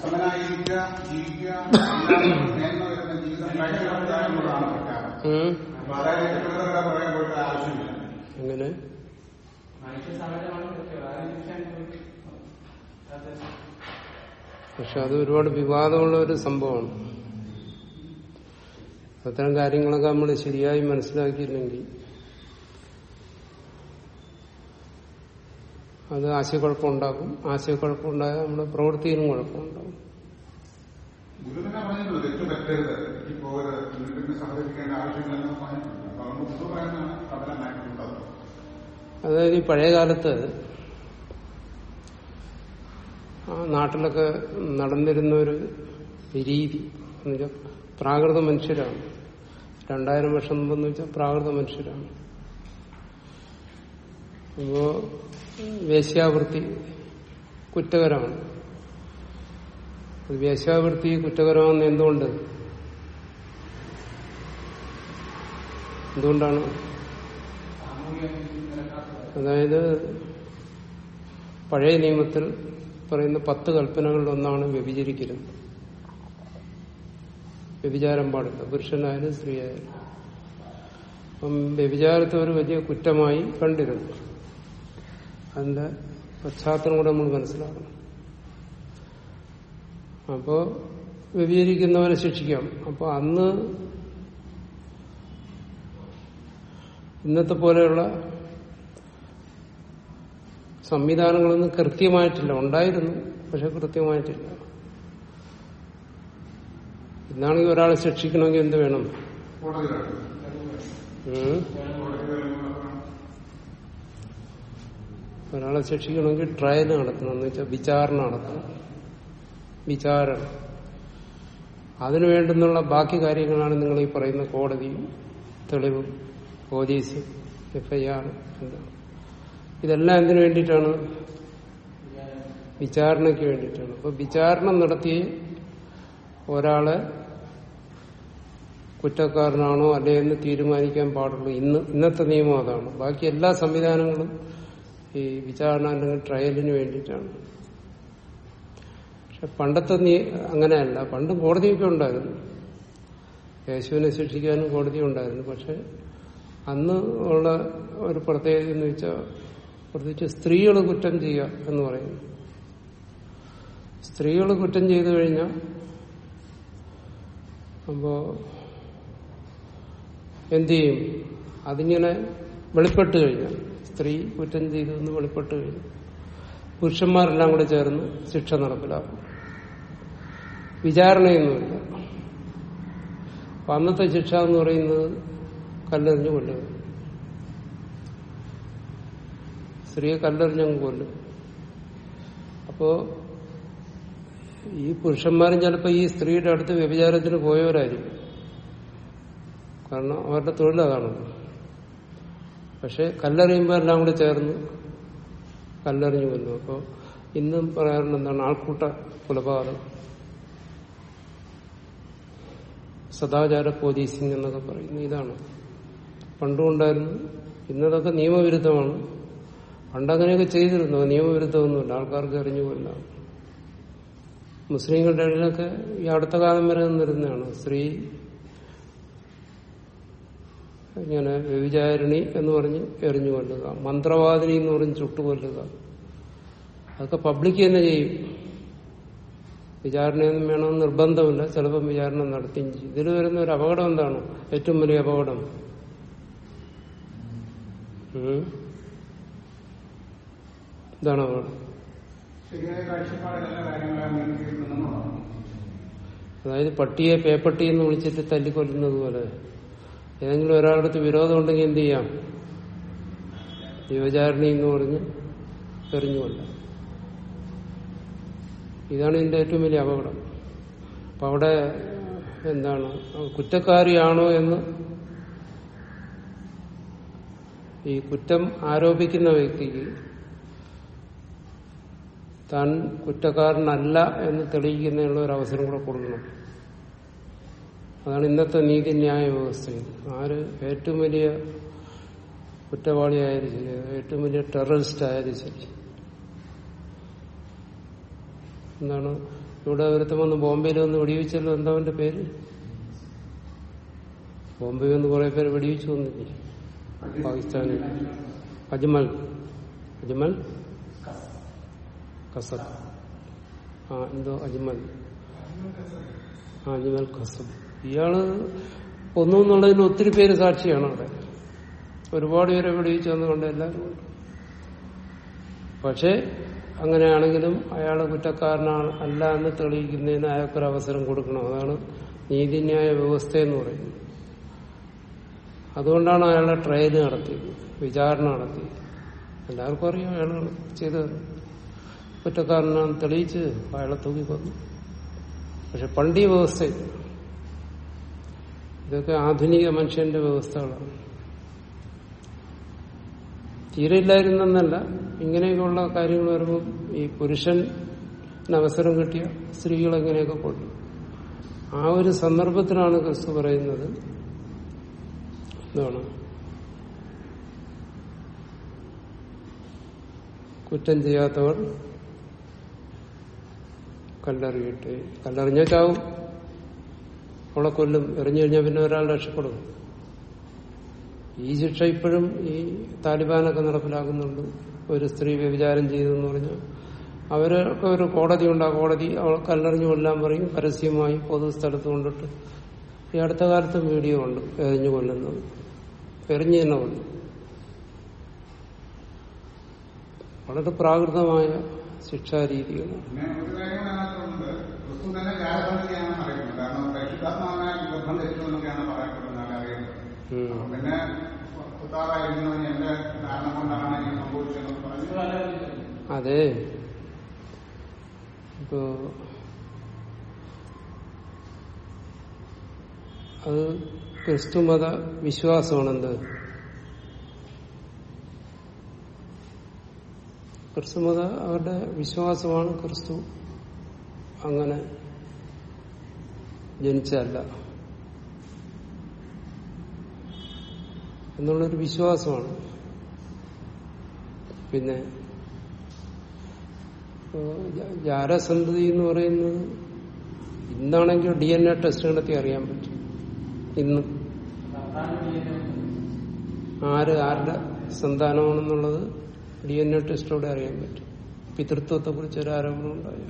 സമനായിരിക്കുക ജീവിക്കുക മേന്മ വരുന്ന ജീവിതം കാഴ്ചവെക്കാനുള്ളതാണ് പ്രഖ്യാപനം ഉം. അപ്പൊ അതായത് കെട്ടിടങ്ങളുടെ പുറകെ പോയിട്ട് ആവശ്യമില്ല അങ്ങനെ മനുഷ്യ സഹജമാണ് സത്യം ആരും അനുഭവിക്കും പക്ഷെ അത് ഒരുപാട് വിവാദമുള്ള ഒരു സംഭവമാണ് അത്തരം കാര്യങ്ങളൊക്കെ നമ്മൾ ശരിയായി മനസ്സിലാക്കിയില്ലെങ്കിൽ അത് ആശയക്കുഴപ്പമുണ്ടാക്കും ആശയക്കുഴപ്പമുണ്ടായാൽ നമ്മുടെ പ്രവൃത്തിയിലും കുഴപ്പമുണ്ടാകും ഗുരു തന്നെ പറഞ്ഞിട്ടുണ്ട് തെറ്റ് പറ്റരുത് തെറ്റിപ്പോകരുത് വീട്ടിന് സഹകരിക്കേണ്ട ആവശ്യമില്ലെന്ന് പറഞ്ഞിട്ടുണ്ട് അപ്പൊ അതുകൊണ്ട് ഗുരു പറയുന്നതാണ് പ്രബലം മാറ്റിയിട്ടുള്ളത് അതായത് ഈ പഴയ കാലത്ത് ആ നാട്ടിലൊക്കെ നടന്നിരുന്ന ഒരു രീതി എന്നുവെച്ചാൽ പ്രാകൃത മനുഷ്യരാണ് രണ്ടായിരം വർഷം മുമ്പെന്ന് വെച്ചാൽ പ്രാകൃത മനുഷ്യരാണ് അപ്പോ വേശ്യാവൃത്തി കുറ്റകരമാണ് അത് വേശ്യാവൃത്തി കുറ്റകരമാണെന്ന് എന്തുകൊണ്ട് എന്തുകൊണ്ടാണ് അതായത് പഴയ നിയമത്തിൽ പറയുന്ന പത്ത് കൽപ്പനകളിൽ ഒന്നാണ് വ്യഭിചരിക്കലും വ്യഭിചാരം പാടില്ല പുരുഷനായാലും സ്ത്രീയായാലും അപ്പം വ്യഭിചാരത്തെ ഒരു വലിയ കുറ്റമായി കണ്ടിരുന്നു അതിന്റെ പശ്ചാത്തലം കൂടെ നമ്മൾ മനസ്സിലാക്കണം അപ്പോ വ്യഭിചരിക്കുന്നവരെ ശിക്ഷിക്കാം അപ്പൊ അന്ന് ഇന്നത്തെ പോലെയുള്ള സംവിധാനങ്ങളൊന്നും കൃത്യമായിട്ടില്ല ഉണ്ടായിരുന്നു പക്ഷെ കൃത്യമായിട്ടില്ല ഇന്നാണെങ്കിൽ ഒരാളെ ശിക്ഷിക്കണമെങ്കിൽ എന്ത് വേണം കോടതിയിലാണ് ഉം? ഒരാളെ ശിക്ഷിക്കണമെങ്കിൽ ട്രയൽ നടത്തണം എന്ന് വെച്ചാൽ വിചാരണ നടത്തണം വിചാരണ അതിനു വേണ്ടുന്നുള്ള ബാക്കി കാര്യങ്ങളാണ് നിങ്ങൾ ഈ പറയുന്ന കോടതിയും തെളിവും പോലീസ് എഫ്ഐആർ എല്ലാം ഇതെല്ലാം എന്തിനു വേണ്ടിയിട്ടാണ് വിചാരണയ്ക്ക് വേണ്ടിയിട്ടാണ് അപ്പൊ വിചാരണ നടത്തി ഒരാളെ കുറ്റക്കാരനാണോ അല്ലേ എന്ന് തീരുമാനിക്കാൻ പാടുള്ളൂ ഇന്ന് ഇന്നത്തെ നിയമം അതാണ് ബാക്കി എല്ലാ സംവിധാനങ്ങളും ഈ വിചാരണ അല്ലെങ്കിൽ ട്രയലിന് വേണ്ടിയിട്ടാണ് പക്ഷെ പണ്ടത്തെ നീ അങ്ങനെയല്ല പണ്ട് കോടതിയൊക്കെ ഉണ്ടായിരുന്നു യേശുവിനെ ശിക്ഷിക്കാനും കോടതി ഉണ്ടായിരുന്നു പക്ഷെ അന്ന് ഉള്ള ഒരു പ്രത്യേകത എന്ന് വെച്ചാൽ പ്രത്യേകിച്ച് സ്ത്രീകൾ കുറ്റം ചെയ്യുക എന്ന് പറയുന്നു സ്ത്രീകൾ കുറ്റം ചെയ്തു കഴിഞ്ഞാൽ അപ്പോ എന്ത് ചെയ്യും അതിങ്ങനെ വെളിപ്പെട്ട് കഴിഞ്ഞാൽ സ്ത്രീ കുറ്റം ചെയ്തു എന്ന് വെളിപ്പെട്ട് കഴിഞ്ഞു പുരുഷന്മാരെല്ലാം കൂടെ ചേർന്ന് ശിക്ഷ നടപ്പിലാക്കും വിചാരണയൊന്നുമില്ല അപ്പൊ അന്നത്തെ ശിക്ഷ എന്ന് പറയുന്നത് കല്ലെറിഞ്ഞ് കൊല്ലുക സ്ത്രീയെ കല്ലെറിഞ്ഞങ്ങ് കൊല്ലും അപ്പോ ഈ പുരുഷന്മാരും ചിലപ്പോൾ ഈ സ്ത്രീയുടെ അടുത്ത് വ്യഭിചാരത്തിന് പോയവരായിരിക്കും കാരണം അവരുടെ തൊഴിൽ അതാണ് പക്ഷെ കല്ലെറിയുമ്പോൾ എല്ലാം കൂടെ ചേർന്ന് കല്ലെറിഞ്ഞു കൊല്ലും അപ്പോൾ ഇന്നും പറയാറുണ്ട് എന്താണ് ആൾക്കൂട്ട കൊലപാതകം സദാചാര പോലീസിംഗ് എന്നൊക്കെ പറയുന്നു ഇതാണ് പണ്ടുണ്ടായിരുന്നു ഇന്നതൊക്കെ നിയമവിരുദ്ധമാണ് പണ്ടങ്ങനെയൊക്കെ ചെയ്തിരുന്നു നിയമവിരുദ്ധമൊന്നുമില്ല ആൾക്കാർക്ക് എറിഞ്ഞു കൊല്ലാം മുസ്ലിങ്ങളുടെ ഇടയിലൊക്കെ ഈ അടുത്ത കാലം വരെ നിന്നിരുന്നതാണ് സ്ത്രീ ഇങ്ങനെ വ്യഭിചാരിണി എന്ന് പറഞ്ഞ് എറിഞ്ഞു കൊല്ലുക മന്ത്രവാദിനി എന്ന് പറഞ്ഞ് ചുട്ടുകൊല്ലുക അതൊക്കെ പബ്ലിക് തന്നെ ചെയ്യും വിചാരണയൊന്നും വേണമെന്ന് നിർബന്ധമില്ല ചിലപ്പം വിചാരണ നടത്തുകയും ചെയ്യും ഇതിൽ വരുന്ന ഒരു അപകടം എന്താണ് ഏറ്റവും വലിയ അപകടം ഉം? എന്താണ് അപകടം ശരിയായ കാഴ്ചപ്പാടിൽ എല്ലാ കാര്യങ്ങളും നീക്കിയിട്ടുണ്ടെന്നുള്ളതാണ് അതായത് പട്ടിയെ പേപ്പട്ടി എന്ന് വിളിച്ചിട്ട് തല്ലിക്കൊല്ലുന്നത് പോലെ ഏതെങ്കിലും ഒരാളടുത്ത് വിരോധം ഉണ്ടെങ്കിൽ എന്ത് ചെയ്യാം ജീവചാരണി എന്ന് പറഞ്ഞ് എറിഞ്ഞുകൊല്ല ഇതാണ് ഇതിന്റെ ഏറ്റവും വലിയ അപകടം അപ്പൊ അവിടെ എന്താണ് കുറ്റക്കാരിയാണോ എന്ന് ഈ കുറ്റം ആരോപിക്കുന്ന വ്യക്തിക്ക് താൻ കുറ്റക്കാരനല്ല എന്ന് തെളിയിക്കുന്നതിനുള്ള ഒരു അവസരം കൂടെ കൊടുക്കണം അതാണ് ഇന്നത്തെ നീതിന്യായ വ്യവസ്ഥയിൽ ആര് ഏറ്റവും വലിയ കുറ്റവാളിയായാലും ശരി ഏറ്റവും വലിയ ടെററിസ്റ്റ് ആയാലും ശരി എന്താണ് ഇവിടെ ഒരുത്തം വന്ന് ബോംബെയിൽ വന്ന് വെടിവെച്ചല്ലോ എന്താ അവന്റെ പേര് ബോംബെ വന്ന് കുറെ പേര് വെടിവെച്ചു വന്നില്ലേ പാകിസ്ഥാനിൽ അജ്മൽ അജ്മൽ കസബ് ആ എന്തോ അജ്മൽ ആ അജ്മൽ കസബ് ഇയാള് ഒന്നും എന്നുള്ളതിന് ഒത്തിരി പേര് സാക്ഷിയാണ് അവിടെ ഒരുപാട് പേരെ വെടിവെച്ച് വന്നുകൊണ്ട് എല്ലാവരും ഉണ്ട് പക്ഷെ അങ്ങനെയാണെങ്കിലും അയാൾ കുറ്റക്കാരനാണ് അല്ല എന്ന് തെളിയിക്കുന്നതിന് അയാൾക്കൊരു അവസരം കൊടുക്കണം അതാണ് നീതിന്യായ വ്യവസ്ഥ എന്ന് പറയുന്നത് അതുകൊണ്ടാണ് അയാളെ ട്രയൽ നടത്തിയത് വിചാരണ നടത്തിയത് എല്ലാവർക്കും അറിയാം അയാൾ ചെയ്തത് കുറ്റക്കാരനാണ് തെളിയിച്ച് അയാളെ തൂക്കി കൊന്നു പക്ഷെ പണ്ട് ഈ വ്യവസ്ഥ ഇതൊക്കെ ആധുനിക മനുഷ്യന്റെ വ്യവസ്ഥകളാണ് തീരെ ഇല്ലായിരുന്നെന്നല്ല ഇങ്ങനെയൊക്കെയുള്ള കാര്യങ്ങൾ വരുമ്പോൾ ഈ പുരുഷന് അവസരം കിട്ടിയ സ്ത്രീകൾ എങ്ങനെയൊക്കെ കൊണ്ടു ആ ഒരു സന്ദർഭത്തിലാണ് ക്രിസ്തു പറയുന്നത് എന്താണ് കുറ്റം ചെയ്യാത്തവർ കല്ലെറിയട്ടെ കല്ലെറിഞ്ഞ ചാവും അവളെ കൊല്ലും എറിഞ്ഞു കഴിഞ്ഞാൽ പിന്നെ ഒരാൾ രക്ഷപ്പെടും ഈ ശിക്ഷ ഇപ്പോഴും ഈ താലിബാനൊക്കെ നടപ്പിലാക്കുന്നുണ്ട് ഒരു സ്ത്രീ വ്യഭിചാരം ചെയ്തെന്ന് പറഞ്ഞാൽ അവരൊക്കെ ഒരു കോടതി ഉണ്ട് ആ കോടതി അവൾ കല്ലെറിഞ്ഞു കൊല്ലാൻ പറയും പരസ്യമായി പൊതുസ്ഥലത്ത് കൊണ്ടിട്ട് ഈ അടുത്ത കാലത്തും വീഡിയോ ഉണ്ട് എറിഞ്ഞു കൊല്ലുന്നത് എറിഞ്ഞു തന്നെ കൊല്ലും വളരെ പ്രാകൃതമായ ശിക്ഷാരീതികളാണ് പിന്നെ ഒരു കാര്യം അതിനകത്തുണ്ട് ക്രിസ്തു തന്നെ ജാഗ്രതയാണെന്ന് അറിയുന്നത് കാരണം പരിശുദ്ധാത്മാവിനെ ഗർഭം ധരിച്ചു എന്നൊക്കെയാണ് പറയപ്പെടുന്നത് അറിയുന്നത് ഉം. അപ്പൊ പിന്നെ പുത്താറായിരുന്നതിന് എന്റെ കാരണം കൊണ്ടാണ് ഇങ്ങനെ സംഭവിച്ചതെന്ന് പറഞ്ഞു അതെ ഇപ്പോ അത് ക്രിസ്തുമത വിശ്വാസമാണെന്ത് ക്രിസ്തുമത അവരുടെ വിശ്വാസമാണ് ക്രിസ്തു അങ്ങനെ ജനിച്ചല്ല എന്നുള്ളൊരു വിശ്വാസമാണ് പിന്നെ ഇപ്പോ ജ- ജാരസന്ധതി എന്ന് പറയുന്നത് ഇന്നാണെങ്കിൽ ഡി എൻ എ ടെസ്റ്റ് നടത്തി അറിയാൻ പറ്റും ഇന്ന് ആര് ആരുടെ സന്താനമാണെന്നുള്ളത് ഡി എൻ എ ടെസ്റ്റോടെ അറിയാൻ പറ്റും പിതൃത്വത്തെ കുറിച്ച് ഒരു ആരോപണം ഉണ്ടായ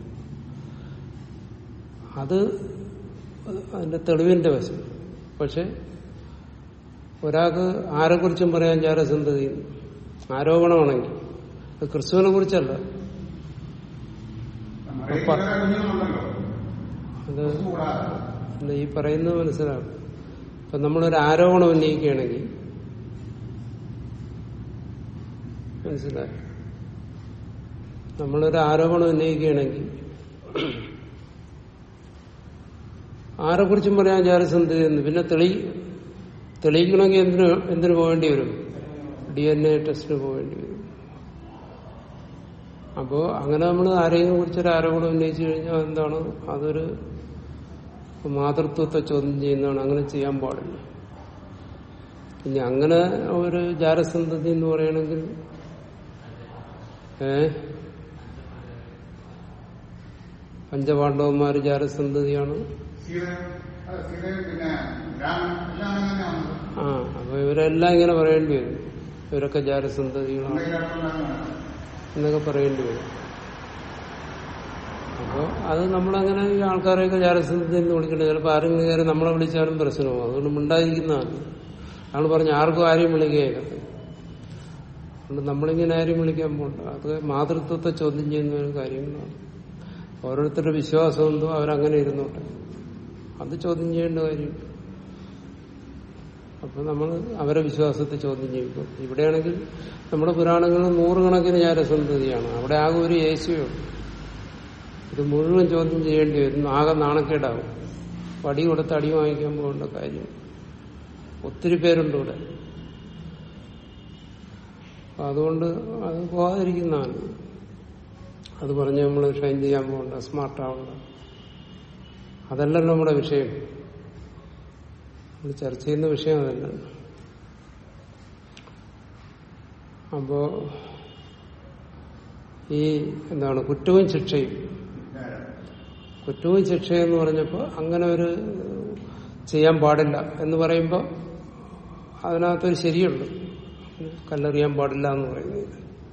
അത് അതിന്റെ തെളിവിന്റെ വശം പക്ഷെ ഒരാൾക്ക് ആരെക്കുറിച്ചും പറയാൻ ജാരസന്ധതി ആരോപണമാണെങ്കിൽ അത് ക്രിസ്തുവിനെ കുറിച്ചല്ല കുഞ്ഞുങ്ങളുണ്ടല്ലോ അത് കൂടാതെ അല്ല, ഈ പറയുന്നത് മനസ്സിലാക്കും ഇപ്പൊ നമ്മളൊരു ആരോപണം ഉന്നയിക്കുകയാണെങ്കിൽ മനസ്സിലായി നമ്മളൊരു ആരോപണം ഉന്നയിക്കുകയാണെങ്കിൽ ആരെക്കുറിച്ചും പറയാൻ ജാരസന്ധി എന്ന് പിന്നെ തെളി തെളിയിക്കണമെങ്കിൽ എന്തിന് എന്തിനു പോകേണ്ടി വരും ഡി എൻ എ ടെസ്റ്റിന് പോകേണ്ടി വരും അപ്പോ അങ്ങനെ നമ്മൾ ആരെയും കുറിച്ചൊരു ആരോപണം ഉന്നയിച്ചു കഴിഞ്ഞാൽ എന്താണ് അതൊരു മാതൃത്വത്തെ ചോദ്യം ചെയ്യുന്നതാണ് അങ്ങനെ ചെയ്യാൻ പാടില്ല ഇനി അങ്ങനെ ഒരു ജാരസന്ധതി എന്ന് പറയണമെങ്കിൽ ഏ പഞ്ചപാണ്ഡവന്മാര് ജാരസന്ധതിയാണ് സീത അത് സീതയും പിന്നെ രാമൻ എല്ലാം അങ്ങനെ തന്നെയാണ് ആ അപ്പൊ ഇവരെല്ലാം ഇങ്ങനെ പറയേണ്ടി വരും ഇവരൊക്കെ ജാരസന്ധതികളാണ് എന്നൊക്കെ പറയേണ്ടി വരും അപ്പോ അത് നമ്മളങ്ങനെ ഈ ആൾക്കാരെയൊക്കെ ജാരസന്ധി എന്ന് വിളിക്കേണ്ടത് ചിലപ്പോൾ ആരെങ്കിലും കയറി നമ്മളെ വിളിച്ചാലും പ്രശ്നമാവും അതുകൊണ്ട് മിണ്ടാതിരിക്കുന്നതാണ് അയാൾ പറഞ്ഞു ആർക്കും ആരെയും വിളിക്കുകയില്ല അതുകൊണ്ട് നമ്മളിങ്ങനെ ആരെയും വിളിക്കാൻ പോകണ്ട അത് മാതൃത്വത്തെ ചോദ്യം ചെയ്യുന്ന ഒരു കാര്യങ്ങളാണ് ഓരോരുത്തരുടെ വിശ്വാസം എന്തോ അവരങ്ങനെ ഇരുന്നോട്ടെ അത് ചോദ്യം ചെയ്യേണ്ട കാര്യമില്ല അപ്പൊ നമ്മൾ അവരെ വിശ്വാസത്തെ ചോദ്യം ചെയ്യും ഇവിടെയാണെങ്കിൽ നമ്മുടെ പുരാണങ്ങളിൽ നൂറുകണക്കിന് ജാരസന്ധതിയാണ് അവിടെ ആകെ ഒരു യേശുവേ ഉള്ളൂ ഇത് മുഴുവൻ ചോദ്യം ചെയ്യേണ്ടി വരും ആകെ നാണക്കേടാവും വടി കൊടുത്ത് അടി വാങ്ങിക്കാൻ പോകേണ്ട കാര്യം ഒത്തിരി പേരുണ്ട് ഇവിടെ അപ്പൊ അതുകൊണ്ട് അത് പോകാതിരിക്കുന്നതാണ് അത് പറഞ്ഞ് നമ്മൾ ഷൈൻ ചെയ്യാൻ പോകണ്ട സ്മാർട്ട് ആവണ്ട അതല്ലല്ലോ നമ്മുടെ വിഷയം നമ്മൾ ചർച്ച ചെയ്യുന്ന വിഷയം അതല്ല അപ്പോ ഈ എന്താണ് കുറ്റവും ശിക്ഷയും കുറ്റവും ശിക്ഷയെന്ന് പറഞ്ഞപ്പോൾ അങ്ങനെ ഒരു ചെയ്യാൻ പാടില്ല എന്ന് പറയുമ്പോൾ അതിനകത്തൊരു ശരിയുണ്ട് കല്ലെറിയാൻ പാടില്ല എന്ന് പറയുന്നത്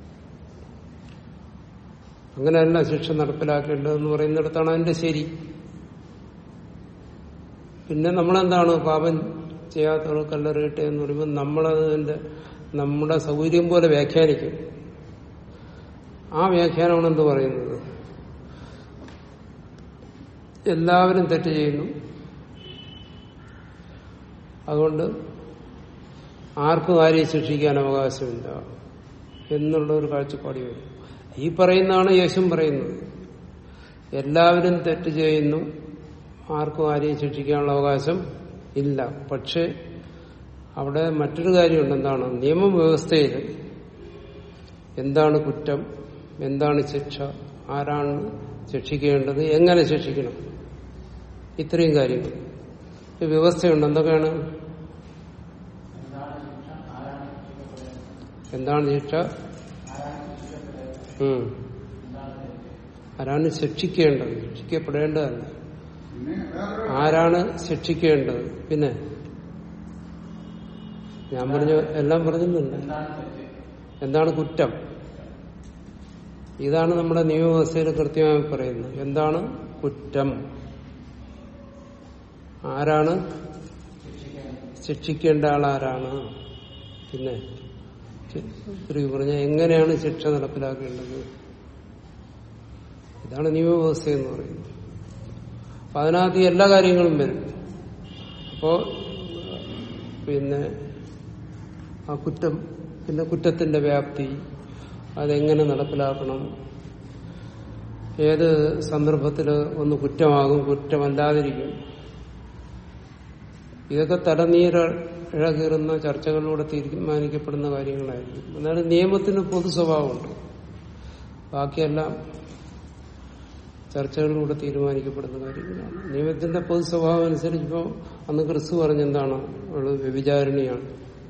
അങ്ങനെയല്ല ശിക്ഷ നടപ്പിലാക്കേണ്ടതെന്ന് പറയുന്നിടത്താണ് അതിന്റെ ശരി പിന്നെ നമ്മളെന്താണ് പാപം ചെയ്യാത്തവർ കല്ലെറിയട്ടെ എന്ന് പറയുമ്പോൾ നമ്മളതിന്റെ നമ്മുടെ സൗകര്യം പോലെ വ്യാഖ്യാനിക്കും ആ വ്യാഖ്യാനമാണ് എന്ത് പറയുന്നത് എല്ലാവരും തെറ്റ് ചെയ്യുന്നു അതുകൊണ്ട് ആർക്കും ആരെയും ശിക്ഷിക്കാൻ അവകാശമില്ല എന്നുള്ള ഒരു കാഴ്ചപ്പാടി വരും ഈ പറയുന്നതാണ് യേശും പറയുന്നത് എല്ലാവരും തെറ്റ് ചെയ്യുന്നു ആർക്കും ആരെയും ശിക്ഷിക്കാനുള്ള അവകാശം ഇല്ല പക്ഷെ അവിടെ മറ്റൊരു കാര്യമുണ്ട് എന്താണ് നിയമവ്യവസ്ഥയിൽ എന്താണ് കുറ്റം എന്താണ് ശിക്ഷ ആരാണ് ശിക്ഷിക്കേണ്ടത് എങ്ങനെ ശിക്ഷിക്കണം ഇത്രയും കാര്യങ്ങൾ ഈ വ്യവസ്ഥയുണ്ട് എന്തൊക്കെയാണ് എന്താണ് ശിക്ഷ ഉം. ആരാണ് ശിക്ഷിക്കേണ്ടത് ശിക്ഷിക്കപ്പെടേണ്ടതല്ല പിന്നെ വേറൊരു ആരാണ് ശിക്ഷിക്കേണ്ടത് പിന്നെ ഞാൻ പറഞ്ഞു എല്ലാം പറഞ്ഞിട്ടുണ്ട് എന്താണ് കുറ്റം ഇതാണ് നമ്മുടെ നിയമവ്യവസ്ഥയിൽ കൃത്യമായി പറയുന്നത് എന്താണ് കുറ്റം ആരാണ് ശിക്ഷിക്കേണ്ട ആൾ ആരാണ് പിന്നെ തിരികെ പറഞ്ഞ എങ്ങനെയാണ് ശിക്ഷ നടപ്പിലാക്കേണ്ടത് ഇതാണ് നിയമവ്യവസ്ഥ എന്ന് പറയുന്നത് അപ്പൊ അതിനകത്ത് ഈ എല്ലാ കാര്യങ്ങളും വരും അപ്പോ പിന്നെ ആ കുറ്റം പിന്നെ കുറ്റത്തിന്റെ വ്യാപ്തി അതെങ്ങനെ നടപ്പിലാക്കണം ഏത് സന്ദർഭത്തിൽ ഒന്ന് കുറ്റമാകും കുറ്റമല്ലാതിരിക്കും ഇതൊക്കെ തലനീര ഇഴകീറുന്ന ചർച്ചകളിലൂടെ തീരുമാനിക്കപ്പെടുന്ന കാര്യങ്ങളായിരിക്കും എന്നാലും നിയമത്തിന് പൊതു സ്വഭാവമുണ്ട് ബാക്കിയെല്ലാം ചർച്ചകളിലൂടെ തീരുമാനിക്കപ്പെടുന്ന കാര്യങ്ങളാണ് നിയമത്തിന്റെ പൊതു സ്വഭാവം അനുസരിച്ച് ഇപ്പോൾ അന്ന് ക്രിസ്തു പറഞ്ഞെന്താണ് അവള് വ്യഭിചാരിണിയാണ്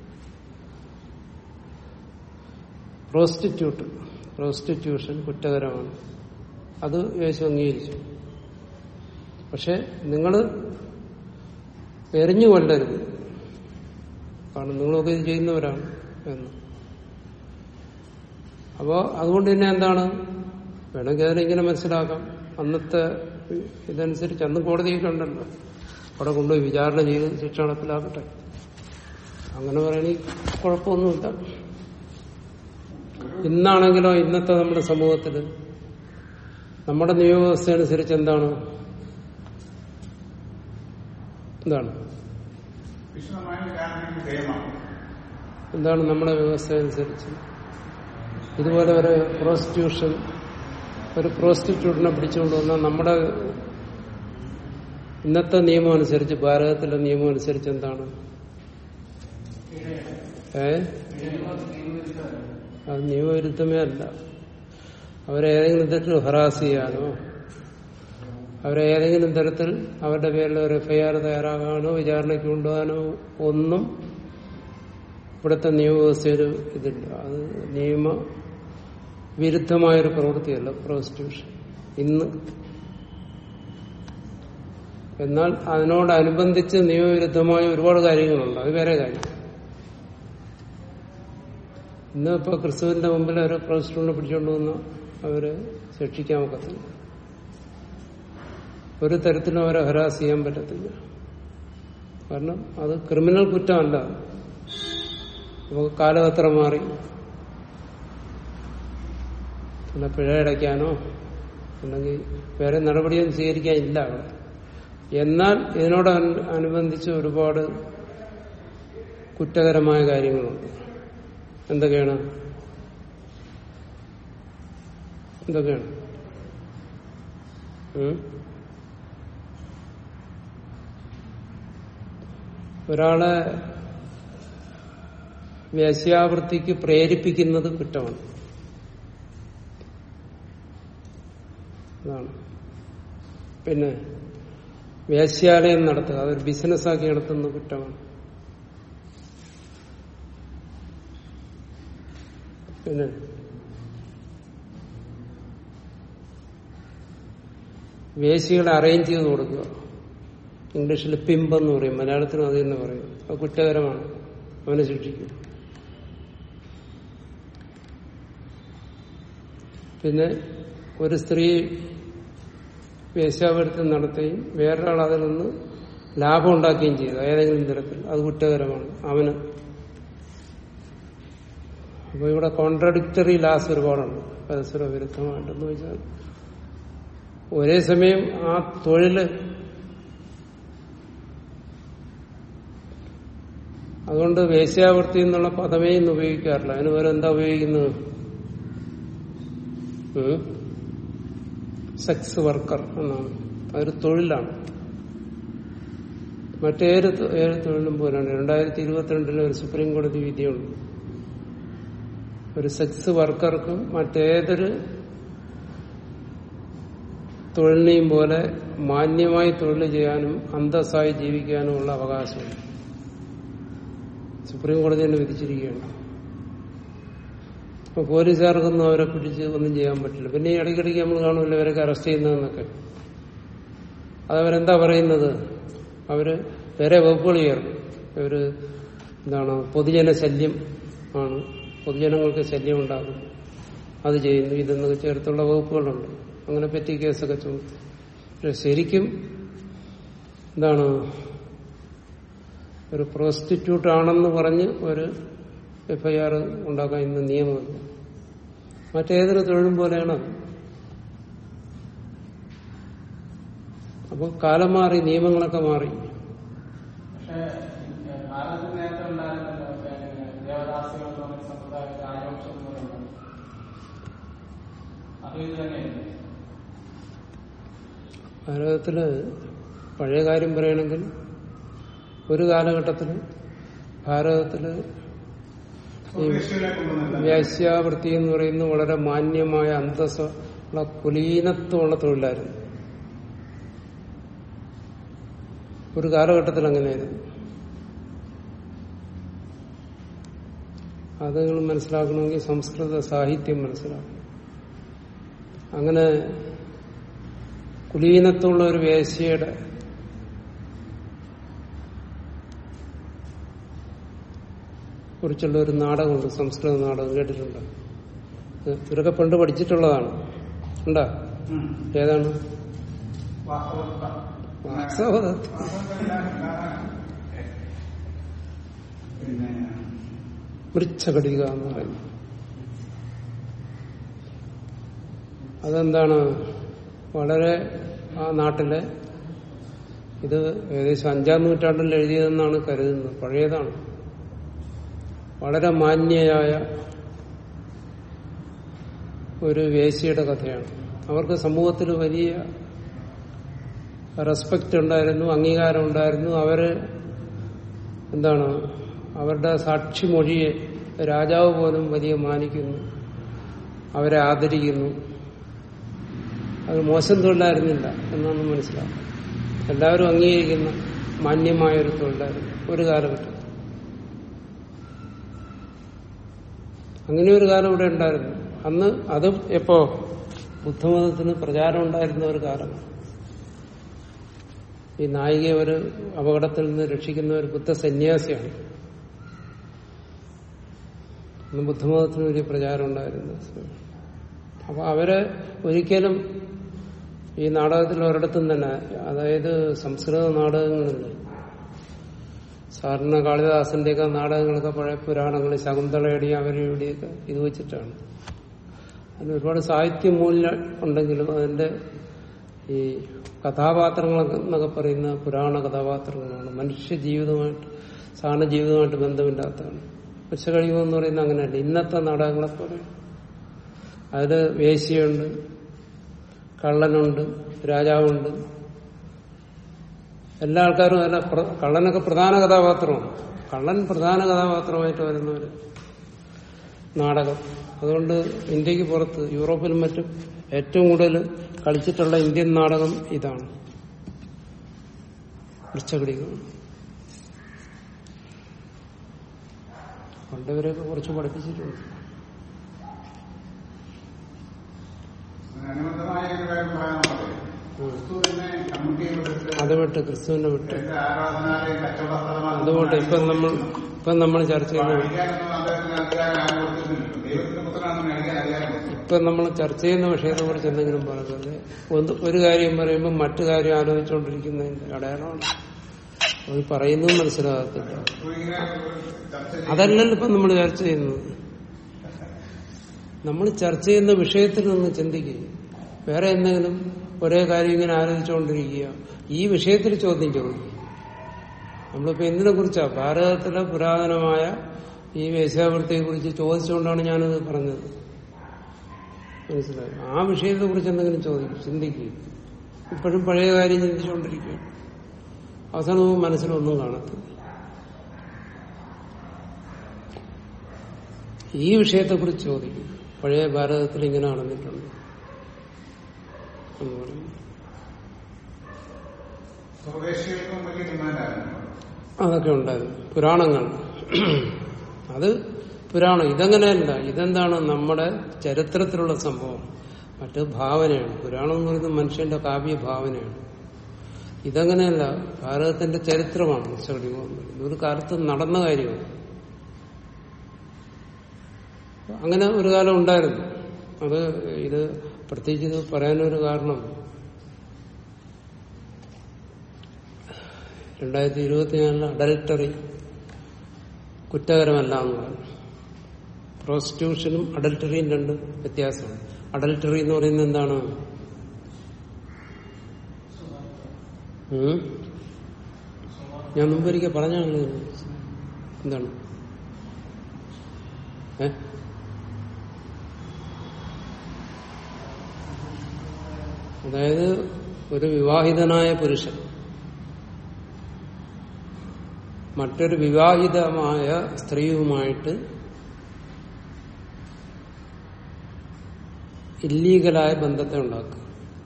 പ്രോസ്റ്റിറ്റ്യൂട്ട് പ്രോസ്റ്റിറ്റ്യൂഷൻ കുറ്റകരമാണ് അത് യേശു അംഗീകരിച്ചു പക്ഷെ നിങ്ങൾ എറിഞ്ഞു കൊല്ലരുത് കാരണം നിങ്ങളൊക്കെ ഇത് ചെയ്യുന്നവരാണ് എന്ന് അപ്പോ അതുകൊണ്ട് തന്നെ എന്താണ് വേണമെങ്കിൽ അതിനെങ്ങനെ മനസ്സിലാക്കാം അന്നത്തെ ഇതനുസരിച്ച് അന്ന് കോടതിയിൽ കണ്ടല്ലോ അവിടെ കൊണ്ടുപോയി വിചാരണ ചെയ്ത് ശിക്ഷ നടപ്പിലാക്കട്ടെ അങ്ങനെ പറയണെങ്കിൽ കുഴപ്പമൊന്നുമില്ല ഇന്നാണെങ്കിലോ ഇന്നത്തെ നമ്മുടെ സമൂഹത്തിൽ നമ്മുടെ നിയമവ്യവസ്ഥ അനുസരിച്ച് എന്താണ് എന്താണ് വിശദമായ കാരണം ദയമാണ് എന്താണ് നമ്മുടെ വ്യവസ്ഥ അനുസരിച്ച് ഇതുപോലെ ഒരു പ്രോസ്റ്റിറ്റ്യൂഷൻ ഒരു പ്രോസ്റ്റിറ്റ്യൂട്ടിനെ പിടിച്ചുകൊണ്ട് വന്നാൽ നമ്മുടെ ഇന്നത്തെ നിയമം അനുസരിച്ച് ഭാരതത്തിലെ നിയമം അനുസരിച്ച് എന്താണ് ഏ അത് നിയമവിരുദ്ധമേ അല്ല അവരെ ഏതെങ്കിലും തരത്തിൽ ഹറാസ് ചെയ്യാനോ അവരെ ഏതെങ്കിലും തരത്തിൽ അവരുടെ പേരിൽ ഒരു എഫ്ഐആർ തയ്യാറാകാനോ വിചാരണയ്ക്ക് കൊണ്ടുപോകാനോ ഒന്നും ഇവിടുത്തെ നിയമവ്യവസ്ഥയിൽ ഇതില്ല അത് നിയമ വിരുദ്ധമായൊരു പ്രവൃത്തിയല്ല പ്രോസ്റ്റിറ്റ്യൂഷൻ ഇന്ന് എന്നാൽ അതിനോടനുബന്ധിച്ച് നിയമവിരുദ്ധമായ ഒരുപാട് കാര്യങ്ങളുണ്ട് അത് വേറെ കാര്യം ഇന്ന് ഇപ്പൊ ക്രിസ്തുവിന്റെ മുമ്പിൽ ഒരു പ്രോസ്റ്റിറ്റ്യൂട്ടിനെ പിടിച്ചുകൊണ്ട് വന്ന് അവര് ശിക്ഷിക്കാൻ ഒക്കത്തില്ല ഒരു തരത്തിലും അവരെ ഹരാസ് ചെയ്യാൻ പറ്റത്തില്ല കാരണം അത് ക്രിമിനൽ കുറ്റമല്ല നമുക്ക് കാലം മാറി പിന്നെ പിഴ അടയ്ക്കാനോ അല്ലെങ്കിൽ വേറെ നടപടിയൊന്നും സ്വീകരിക്കാനില്ല അവിടെ എന്നാൽ ഇതിനോട് അനു- അനുബന്ധിച്ച് ഒരുപാട് കുറ്റകരമായ കാര്യങ്ങളുണ്ട് എന്തൊക്കെയാണ് എന്തൊക്കെയാണ് ഉം? ഒരാളെ വേശ്യാവൃത്തിക്ക് പ്രേരിപ്പിക്കുന്നത് കുറ്റമാണ് അതാണ് പിന്നെ വേശ്യാലയം നടത്തുക അതൊരു ബിസിനസ്സാക്കി നടത്തുന്ന കുറ്റമാണ് പിന്നെ വേശികളെ അറേഞ്ച് ചെയ്ത് കൊടുക്കുക ഇംഗ്ലീഷിൽ പിമ്പെന്ന് പറയും മലയാളത്തിലും അത് തന്നെ പറയും അത് കുറ്റകരമാണ് അവനെ ശിക്ഷിക്കും പിന്നെ ഒരു സ്ത്രീ വേശ്യാവൃത്തം നടത്തുകയും വേറൊരാൾ അതിൽ നിന്ന് ലാഭം ഉണ്ടാക്കുകയും ചെയ്തു ഏതെങ്കിലും തരത്തിൽ അത് കുറ്റകരമാണ് അവന് അപ്പൊ ഇവിടെ കോൺട്രഡിക്ടറി ലാസ് ഒരുപാടുണ്ട് പരസ്പര വിരുദ്ധമായിട്ടെന്ന് വെച്ചാൽ ഒരേ സമയം ആ തൊഴില് അതുകൊണ്ട് വേശ്യാവൃത്തി എന്നുള്ള പദമേ ഇന്ന് ഉപയോഗിക്കാറില്ല അതിന് പകരം എന്താ ഉപയോഗിക്കുന്നത് ഉം? സെക്സ് വർക്കർ എന്നാണ് അതൊരു തൊഴിലാണ് മറ്റേത് തൊ- ഏത് തൊഴിലും പോലെയാണ് രണ്ടായിരത്തി ഇരുപത്തിരണ്ടിലെ ഒരു സുപ്രീം കോടതി വിധിയുണ്ട് ഒരു സെക്സ് വർക്കർക്കും മറ്റേതൊരു തൊഴിലിനെയും പോലെ മാന്യമായി തൊഴിൽ ചെയ്യാനും അന്തസ്സായി ജീവിക്കാനുമുള്ള അവകാശമുണ്ട് സുപ്രീം കോടതി തന്നെ വിധിച്ചിരിക്കുകയാണ് അപ്പൊ പോലീസുകാർക്കൊന്നും അവരെ പിടിച്ച് ഒന്നും ചെയ്യാൻ പറ്റില്ല പിന്നെ ഈ ഇടയ്ക്കിടയ്ക്ക് നമ്മൾ കാണുമല്ലോ ഇവരൊക്കെ അറസ്റ്റ് ചെയ്യുന്നതെന്നൊക്കെ അതവരെന്താ പറയുന്നത് അവര് വേറെ വകുപ്പുകൾ ചേർക്കും ഇവര് എന്താണ് പൊതുജന ശല്യം ആണ് പൊതുജനങ്ങൾക്ക് ശല്യം ഉണ്ടാകും അത് ചെയ്യുന്നു ഇതെന്നൊക്കെ ചേർത്തുള്ള വകുപ്പുകളുണ്ട് അങ്ങനെ പറ്റി കേസൊക്കെ ചോദിക്കും പക്ഷെ ശരിക്കും എന്താണ് ഒരു പ്രോസ്റ്റിറ്റ്യൂട്ട് ആണെന്ന് പറഞ്ഞ് ഒരു എഫ്ഐആർ ഉണ്ടാക്കാൻ ഇന്ന് നിയമമില്ല മറ്റേതൊരു തൊഴിലും പോലെയാണ് അത്. അപ്പോൾ കാലം മാറി നിയമങ്ങളൊക്കെ മാറി പക്ഷേ ഭാരതത്തിൽ നേരത്തെ ഉണ്ടായിരുന്നല്ലോ പിന്നെ ദേവദാസികൾ എന്ന് പറയുന്ന സമ്പ്രദായം രാജവംശം എന്ന് പറയുന്നത് അതും ഇത് തന്നെയല്ലേ ഭാരതത്തില് പഴയ കാര്യം പറയണമെങ്കിൽ ഒരു കാലഘട്ടത്തിൽ ഭാരതത്തില് ഈ വേശ്യകളെ കൊണ്ടുവന്നില്ല വേശ്യാവൃത്തി എന്ന് പറയുന്നത് വളരെ മാന്യമായ അന്തസ്സുള്ള കുലീനത്വമുള്ള തൊഴിലായിരുന്നു ഒരു കാലഘട്ടത്തിൽ അങ്ങനെയായിരുന്നു അത് നിങ്ങൾ മനസ്സിലാക്കണമെങ്കിൽ സംസ്കൃത സാഹിത്യം മനസ്സിലാക്കണം അങ്ങനെ കുലീനത്വമുള്ള ഒരു വേശ്യയുടെ കുറിച്ചുള്ള ഒരു നാടകമുണ്ട് സംസ്കൃത നാടകം കേട്ടിട്ടുണ്ട് ഇത് ഇവരൊക്കെ പണ്ട് പഠിച്ചിട്ടുള്ളതാണ് ഉണ്ടാ ഉം. ഏതാണ് വാസ്തവത. വാസ്തവദത്ത. വാസ്തവതയില്ല, പിന്നെ വൃച്ഛഘടിക എന്ന് പറയുന്നത് അതെന്താണ് വളരെ ആ നാട്ടിലെ ഇത് ഏകദേശം അഞ്ചാം നൂറ്റാണ്ടിൽ എഴുതിയതെന്നാണ് കരുതുന്നത് പഴയതാണ് വളരെ മാന്യയായ ഒരു വേശ്യയുടെ കഥയാണ് അവർക്ക് സമൂഹത്തിൽ വലിയ റെസ്പെക്റ്റ് ഉണ്ടായിരുന്നു അംഗീകാരം ഉണ്ടായിരുന്നു അവര് എന്താണ് അവരുടെ സാക്ഷിമൊഴിയെ രാജാവ് പോലും വലിയ മാനിക്കുന്നു അവരെ ആദരിക്കുന്നു അത് മോശം തൊഴിലായിരുന്നില്ല എന്നാണ് മനസ്സിലാക്കുക എല്ലാവരും അംഗീകരിക്കുന്ന മാന്യമായ ഒരു തൊഴിലായിരുന്നു ഒരു കാലഘട്ടം അങ്ങനെ ഒരു കാലം ഇവിടെ ഉണ്ടായിരുന്നു അന്ന് അത് എപ്പോ ബുദ്ധമതത്തിന് പ്രചാരം ഉണ്ടായിരുന്ന ഒരു കാലമാണ് ഈ നായികയെ ഒരു അപകടത്തിൽ നിന്ന് രക്ഷിക്കുന്ന ഒരു ബുദ്ധ സന്യാസിയാണ് അന്ന് ബുദ്ധമതത്തിന് വലിയ പ്രചാരം ഉണ്ടായിരുന്നു അപ്പൊ അവര് ഒരിക്കലും ഈ നാടകത്തിൽ ഒരിടത്തും തന്നെ അതായത് സംസ്കൃത നാടകങ്ങളില് സാധാരണ കാളിദാസന്റെയൊക്കെ നാടകങ്ങളൊക്കെ പഴയ പുരാണങ്ങൾ ശകുന്തളയുടെ അവരുടെ ഇവിടെയൊക്കെ ഇത് വെച്ചിട്ടാണ് അതിന് ഒരുപാട് സാഹിത്യ മൂല്യം ഉണ്ടെങ്കിലും അതിന്റെ ഈ കഥാപാത്രങ്ങളൊക്കെ എന്നൊക്കെ പറയുന്ന പുരാണ കഥാപാത്രങ്ങളാണ് മനുഷ്യ ജീവിതമായിട്ട് സാധാരണ ജീവിതമായിട്ട് ബന്ധമില്ലാത്തതാണ് ഉച്ചകഴിവ് എന്ന് പറയുന്നത് അങ്ങനെയല്ല ഇന്നത്തെ നാടകങ്ങളെ പോലെ അതില് വേശ്യയുണ്ട് കള്ളനുണ്ട് രാജാവുണ്ട് എല്ലാ ആൾക്കാരും അതിലെ പ്ര- കള്ളനൊക്കെ പ്രധാന കഥാപാത്രമാണ് കള്ളൻ പ്രധാന കഥാപാത്രമായിട്ട് വരുന്ന ഒരു നാടകം അതുകൊണ്ട് ഇന്ത്യക്ക് പുറത്ത് യൂറോപ്പിലും മറ്റും ഏറ്റവും കൂടുതൽ കളിച്ചിട്ടുള്ള ഇന്ത്യൻ നാടകം ഇതാണ് വൃക്ഷകടികൾ പണ്ടവരെയൊക്കെ കുറച്ച് പഠിപ്പിച്ചിട്ടുണ്ട് അനുബന്ധമായ ഒരു കാര്യം പറയാനുള്ളത് ക്രിസ്തുവിനെ കമ്മ്യൂണിറ്റി വിട്ടിട്ട് അത് വിട്ട് ക്രിസ്തുവിനെ വിട്ട് എന്റെ ആരാധനാലയം കച്ചവട സ്ഥലമാണ് അതുകൊണ്ട് ഇപ്പം നമ്മൾ ഇപ്പം നമ്മൾ ചർച്ച ചെയ്യുന്ന അടിക്കാനൊന്നും അദ്ദേഹത്തിന് അധികാരം ആരും കൊടുത്തിട്ടില്ലല്ലോ ദൈവത്തിന്റെ പുത്രനാണെന്ന് അടിക്കാൻ അധികാരം കൊടുത്തു ഇപ്പം നമ്മൾ ചർച്ച ചെയ്യുന്ന വിഷയത്തെ കുറിച്ച് എന്തെങ്കിലും പറഞ്ഞത് ഒന്ന് ഒരു കാര്യം പറയുമ്പോൾ മറ്റു കാര്യം ആലോചിച്ചുകൊണ്ടിരിക്കുന്നതിന്റെ അടയാളമാണ് അത് പറയുന്നതും മനസ്സിലാകത്തില്ല ക്രിസ്തു ഇങ്ങനെ ഒരു ചർച്ച ചെയ്ത് അതല്ലല്ലോ ഇപ്പം നമ്മൾ ചർച്ച ചെയ്യുന്നത് നമ്മൾ ചർച്ച ചെയ്യുന്ന വിഷയത്തിൽ നിന്ന് ചിന്തിക്കുക വേറെ എന്തെങ്കിലും ഒരേ കാര്യം ഇങ്ങനെ ആലോചിച്ചുകൊണ്ടിരിക്കുക ഈ വിഷയത്തിൽ ചോദ്യം ചോദിക്കുക നമ്മളിപ്പോ എന്തിനെ കുറിച്ചാ ഭാരതത്തിലെ പുരാതനമായ ഈ വേശ്യാവൃത്തിയെ കുറിച്ച് ചോദിച്ചുകൊണ്ടാണ് ഞാനത് പറഞ്ഞത് മനസ്സിലായി ആ വിഷയത്തെ കുറിച്ച് എന്തെങ്കിലും ചോദിക്കും ചിന്തിക്കുക ഇപ്പോഴും പഴയ കാര്യം ചിന്തിച്ചുകൊണ്ടിരിക്കുക അവസാനവും മനസ്സിലൊന്നും കാണത്തില്ല ഈ വിഷയത്തെക്കുറിച്ച് ചോദിക്കും പഴയ ഭാരതത്തിൽ ഇങ്ങനെ നടന്നിട്ടുണ്ട് എന്ന് പറയും സ്വദേശികൾക്കും വലിയ ഡിമാൻഡായിരുന്നു അതൊക്കെ ഉണ്ടായിരുന്നു പുരാണങ്ങൾ അത് പുരാണം ഇതങ്ങനെയല്ല ഇതെന്താണ് നമ്മുടെ ചരിത്രത്തിലുള്ള സംഭവം മറ്റ് ഭാവനയാണ് പുരാണം എന്ന് പറയുന്നത് മനുഷ്യന്റെ കാവ്യ ഭാവനയാണ് ഇതങ്ങനെയല്ല ഭാരതത്തിന്റെ ചരിത്രമാണ് സ്റ്റഡി പോകുന്നത് ഇതൊരു കാലത്ത് നടന്ന കാര്യമാണ് അങ്ങനെ ഒരു കാലം ഉണ്ടായിരുന്നു അത് ഇത് പ്രത്യേകിച്ച് ഇത് പറയാനൊരു കാരണം രണ്ടായിരത്തി ഇരുപത്തിനാലിൽ അഡൽട്ടറി കുറ്റകരമല്ല എന്ന് പറഞ്ഞു പ്രോസ്റ്റിറ്റ്യൂഷനും അഡൽട്ടറിയും രണ്ട് വ്യത്യാസമാണ് അഡൽട്ടറി എന്ന് പറയുന്നത് എന്താണ് ഉം? ഞാൻ മുമ്പ് ഒരിക്കൽ പറഞ്ഞാണ് എന്താണ് ഏ അതായത് ഒരു വിവാഹിതനായ പുരുഷൻ മറ്റൊരു വിവാഹിതമായ സ്ത്രീയുമായിട്ട് ഇല്ലീഗലായ ബന്ധത്തെ ഉണ്ടാക്കുക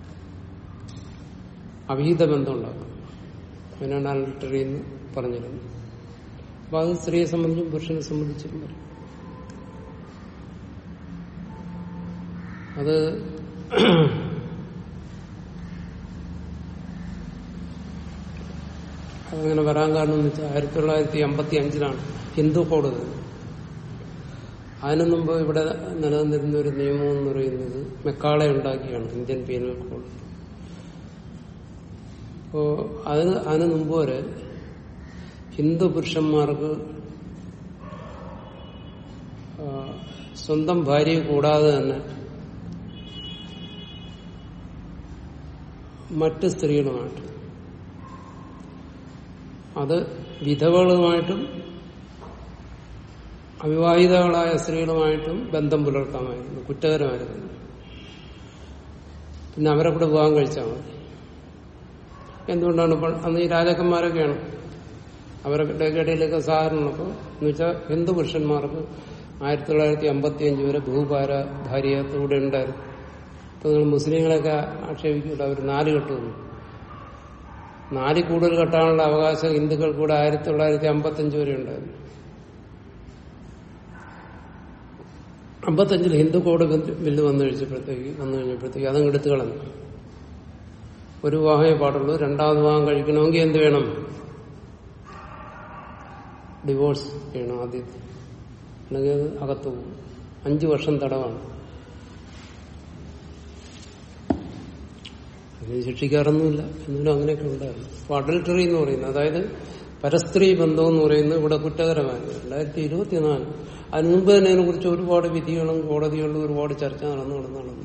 അവിഹിത ബന്ധം ഉണ്ടാക്കുക അതിനാണ് അൾട്ടറി എന്ന് പറഞ്ഞിരുന്നത് അപ്പൊ അത് സ്ത്രീയെ സംബന്ധിച്ചും പുരുഷനെ സംബന്ധിച്ചും പറയും അത് അതങ്ങനെ വരാൻ കാരണം എന്ന് വെച്ചാൽ ആയിരത്തി തൊള്ളായിരത്തി അമ്പത്തി അഞ്ചിലാണ് ഹിന്ദു കോഡ് വരുന്നത്. അതിനു മുമ്പ് ഇവിടെ നിലനിന്നിരുന്ന ഒരു നിയമം എന്ന് പറയുന്നത് മെക്കാളെ ഉണ്ടാക്കിയാണ് ഇന്ത്യൻ പീനൽ കോഡ് അപ്പോ അതിന് അതിനു മുമ്പ് വരെ ഹിന്ദു പുരുഷന്മാർക്ക് ആ, സ്വന്തം ഭാര്യയെ കൂടാതെ തന്നെ മറ്റ് സ്ത്രീകളുമായിട്ട് അത് വിധവകളുമായിട്ടും അവിവാഹിതകളായ സ്ത്രീകളുമായിട്ടും ബന്ധം പുലർത്താമായിരുന്നു കുറ്റകരമായിരുന്നു പിന്നെ അവരെ കൂടെ വിവാഹം കഴിച്ചാൽ മതി എന്തുകൊണ്ടാണ് ഇപ്പോൾ അന്ന് ഈ രാജാക്കന്മാരൊക്കെയാണ് അവരുടെ ഇടയിലൊക്കെ സാധാരണ അപ്പോൾ എന്ന് വെച്ചാൽ ഹിന്ദു പുരുഷന്മാർക്ക് ആയിരത്തി തൊള്ളായിരത്തി അമ്പത്തി അഞ്ച് വരെ ബഹുഭാര ഭാര്യത്തൂടെ ഉണ്ടായിരുന്നു ഇപ്പൊ നിങ്ങൾ മുസ്ലിങ്ങളെയൊക്കെ ആക്ഷേപിക്കില്ല അവർ നാല് കെട്ടുന്നു നാലിൽ കൂടുതൽ കെട്ടാനുള്ള അവകാശം ഹിന്ദുക്കൾ കൂടെ ആയിരത്തി തൊള്ളായിരത്തി അമ്പത്തി അഞ്ച് വരെ ഉണ്ടായിരുന്നു അമ്പത്തഞ്ചിൽ ഹിന്ദു കോഡ് ബില്ല് വന്നു കഴിച്ചപ്പോഴത്തേക്ക് വന്നു കഴിഞ്ഞപ്പോഴത്തേക്ക് അതങ്ങ് എടുത്തു കളഞ്ഞു ഒരു വിവാഹമേ പാടുള്ളൂ രണ്ടാമത് വിവാഹം കഴിക്കണമെങ്കിൽ എന്ത് വേണം ഡിവോഴ്സ് ചെയ്യണം ആദ്യത്തെ അല്ലെങ്കിൽ അത് അകത്തു പോകും അഞ്ചു വർഷം തടവാണ് അതിന് ശിക്ഷിക്കാറൊന്നുമില്ല എന്നാലും അങ്ങനെയൊക്കെ ഉണ്ടായിരുന്നു അപ്പൊ അഡൽട്ടറി എന്ന് പറയുന്നത് അതായത് പരസ്ത്രീ ബന്ധം എന്ന് പറയുന്നത് ഇവിടെ കുറ്റകരമായിരുന്നു രണ്ടായിരത്തി ഇരുപത്തിനാല് അതിന് മുമ്പ് തന്നെ അതിനെക്കുറിച്ച് ഒരുപാട് വിധികളും കോടതികളിലും ഒരുപാട് ചർച്ച നടന്നു നടന്നു നടന്നു